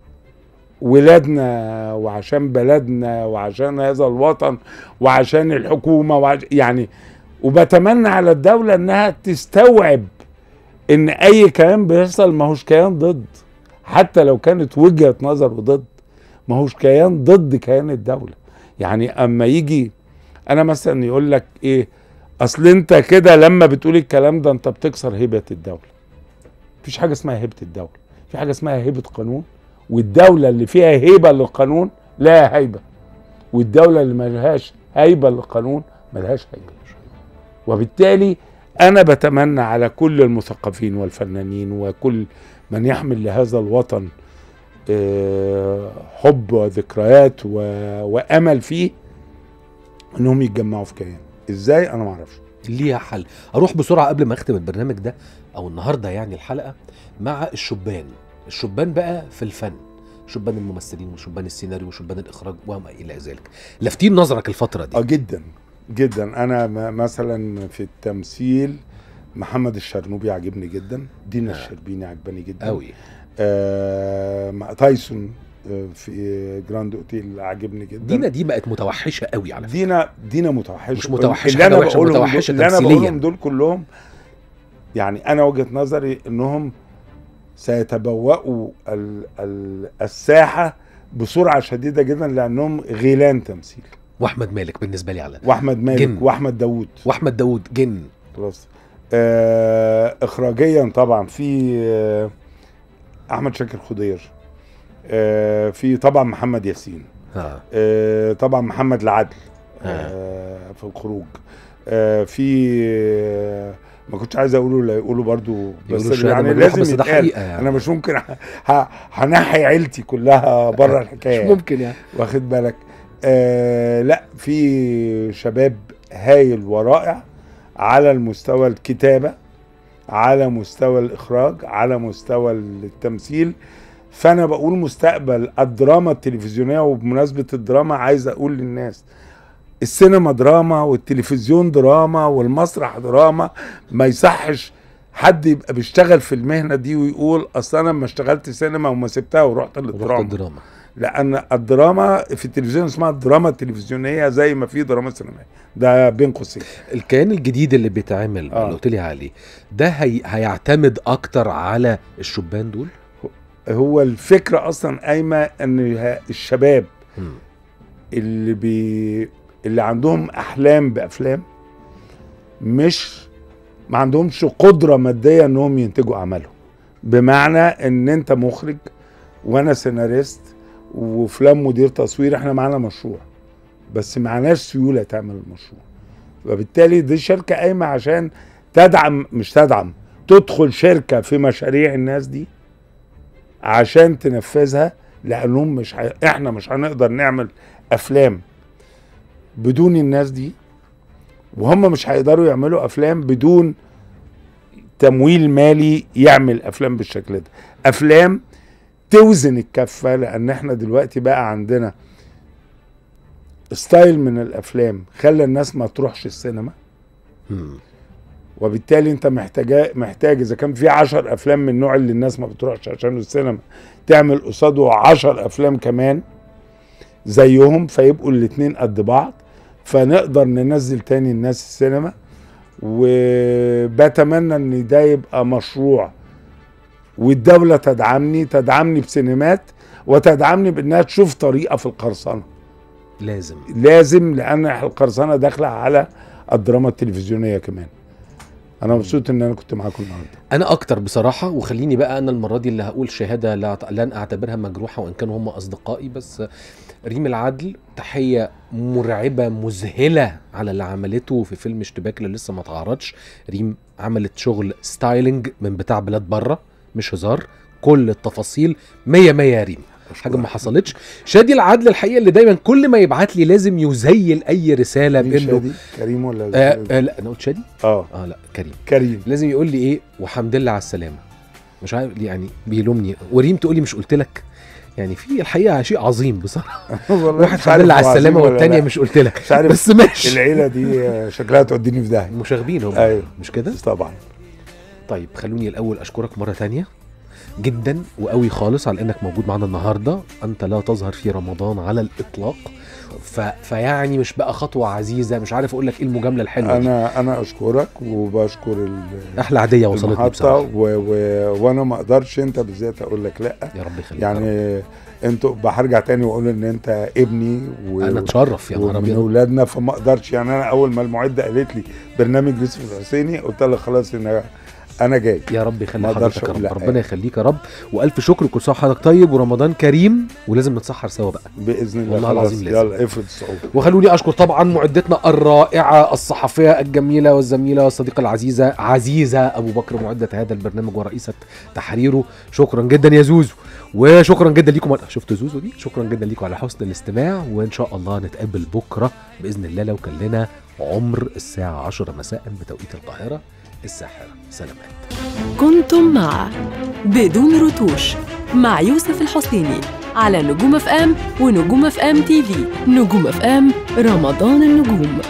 ولادنا وعشان بلدنا وعشان هذا الوطن وعشان الحكومه وعش... يعني وبتمنى على الدوله انها تستوعب ان اي كيان بيحصل ماهوش كيان ضد حتى لو كانت وجهه نظر ضد ماهوش كيان ضد كيان الدوله يعني اما يجي انا مثلا يقول لك ايه اصل انت كده لما بتقول الكلام ده انت بتكسر هيبه الدوله مفيش حاجه اسمها هيبه الدوله في حاجه اسمها هيبه قانون والدوله اللي فيها هيبه للقانون لها هيبه والدوله اللي ملهاش هيبه للقانون ملهاش هيبه وبالتالي انا بتمنى على كل المثقفين والفنانين وكل من يحمل لهذا الوطن آه، حب وذكريات و- وامل فيه انهم يتجمعوا في كيان ازاي انا ما اعرفش ليها حل اروح بسرعه قبل ما اختم البرنامج ده او النهارده يعني الحلقه مع الشبان الشبان بقى في الفن شبان الممثلين وشبان السيناريو وشبان الاخراج وما الى ذلك لافتين نظرك الفتره دي اه جدا جدا انا م- مثلا في التمثيل محمد الشرنوبي عجبني جدا دينا آه. الشربيني عجباني جدا قوي آه مع تايسون آه في جراند اوتيل عجبني جدا دينا دي بقت متوحشه قوي على فكره دينا دينا متوحشه مش متوحشة، اللي حاجة انا وحشة، بقولهم متوحشة دول اللي انا تمثيلياً. بقولهم دول كلهم يعني انا وجهه نظري انهم سيتبوأوا ال ال الساحه بسرعه شديده جدا لانهم غيلان تمثيل واحمد مالك بالنسبه لي على واحمد مالك جن. واحمد داوود واحمد داوود جن خلاص آه اخراجيا طبعا في آه احمد شاكر خضير آه في طبعا محمد ياسين ها آه طبعا محمد العدل آه في الخروج آه في آه ما كنتش عايز اقوله لا يقولوا برضو بس يقولوا الشهادة يعني مجروحة، لازم بس ده يتقال. حقيقة يعني. انا مش ممكن ه- ه- هنحي عيلتي كلها بره الحكايه مش ممكن يعني واخد بالك آه لا في شباب هايل ورائع على المستوى الكتابة على مستوى الإخراج على مستوى التمثيل فأنا بقول مستقبل الدراما التلفزيونية وبمناسبة الدراما عايز أقول للناس السينما دراما والتلفزيون دراما والمسرح دراما ما يصحش حد يبقى بيشتغل في المهنة دي ويقول أصل أنا لما اشتغلت سينما وما سبتها ورحت رحت للدراما الدراما لان الدراما في التلفزيون اسمها الدراما التلفزيونيه زي ما في دراما سينمائيه ده بين قوسين الكيان الجديد اللي بيتعمل آه. اللي قلت لي عليه ده هي... هيعتمد اكتر على الشبان دول هو الفكره اصلا قايمه ان ه- الشباب مم. اللي بي اللي عندهم احلام بافلام مش ما عندهمش قدره ماديه انهم ينتجوا اعمالهم بمعنى ان انت مخرج وانا سيناريست وفلان مدير تصوير احنا معانا مشروع بس معناش سيوله تعمل المشروع فبالتالي دي شركه قايمه عشان تدعم مش تدعم تدخل شركه في مشاريع الناس دي عشان تنفذها لانهم مش ح... احنا مش هنقدر نعمل افلام بدون الناس دي وهم مش هيقدروا يعملوا افلام بدون تمويل مالي يعمل افلام بالشكل ده افلام توزن الكفه لان احنا دلوقتي بقى عندنا ستايل من الافلام خلى الناس ما تروحش السينما مم. وبالتالي انت محتاج محتاج اذا كان في عشر افلام من النوع اللي الناس ما بتروحش عشان السينما تعمل قصاده عشر افلام كمان زيهم فيبقوا الاتنين قد بعض فنقدر ننزل تاني الناس السينما وبتمنى ان ده يبقى مشروع والدولة تدعمني تدعمني بسينمات وتدعمني بانها تشوف طريقة في القرصنة لازم لازم لان القرصنة داخلة على الدراما التلفزيونية كمان انا مبسوط ان انا كنت معاكم النهارده انا اكتر بصراحه وخليني بقى انا المره دي اللي هقول شهاده لا لن اعتبرها مجروحه وان كانوا هم اصدقائي بس ريم العدل تحيه مرعبه مذهله على اللي عملته في فيلم اشتباك اللي لسه ما اتعرضش ريم عملت شغل ستايلنج من بتاع بلاد بره مش هزار كل التفاصيل مية مية يا ريم حاجه ما حصلتش شادي العدل الحقيقه اللي دايما كل ما يبعت لي لازم يزيل اي رساله مين بانه شادي؟ كريم ولا آه آه لا انا قلت شادي اه اه لا كريم كريم لازم يقول لي ايه وحمد لله على السلامه مش عارف يعني بيلومني وريم تقول لي مش قلت لك يعني في الحقيقه شيء عظيم بصراحه والله واحد مش الحمد عارف لله على هو عظيم السلامه ولا والتانيه لا. مش قلت لك مش عارف بس ماشي العيله دي آه، شكلها توديني في داهيه مشاغبين هم ايوه مش كده طبعا طيب خلوني الاول اشكرك مره تانية جدا وقوي خالص على انك موجود معنا النهارده انت لا تظهر في رمضان على الاطلاق ف... فيعني مش بقى خطوه عزيزه مش عارف اقول لك ايه المجامله الحلوه دي انا انا اشكرك وبشكر ال- احلى عاديه وصلتني المحطه بصراحه و... و... وانا ما اقدرش انت بالذات اقول لك لا يا رب يخليك يعني يعني انتوا هرجع تاني واقول ان انت ابني و... انا اتشرف يا نهار ومن ابيض اولادنا فما اقدرش يعني انا اول ما المعده قالت لي برنامج يوسف الحسيني قلت لها خلاص انا انا جاي يا رب يخلي ما أقدرش حضرتك يا أقول رب لأ ربنا يعني. يخليك يا رب والف شكر وكل سنه وحضرتك طيب ورمضان كريم ولازم نتسحر سوا بقى باذن الله والله خلاص العظيم لازم. يلا افرض الصعوبه وخلوني اشكر طبعا معدتنا الرائعه الصحفيه الجميله والزميله والصديقه العزيزه عزيزه ابو بكر معده هذا البرنامج ورئيسه تحريره شكرا جدا يا زوزو وشكرا جدا ليكم شفتوا زوزو دي شكرا جدا ليكم على حسن الاستماع وان شاء الله نتقابل بكره باذن الله لو كان لنا عمر الساعه 10 مساء بتوقيت القاهره الساحره سلامات كنتم مع بدون رتوش مع يوسف الحسيني على نجوم اف ام ونجوم اف ام تي في نجوم اف ام رمضان النجوم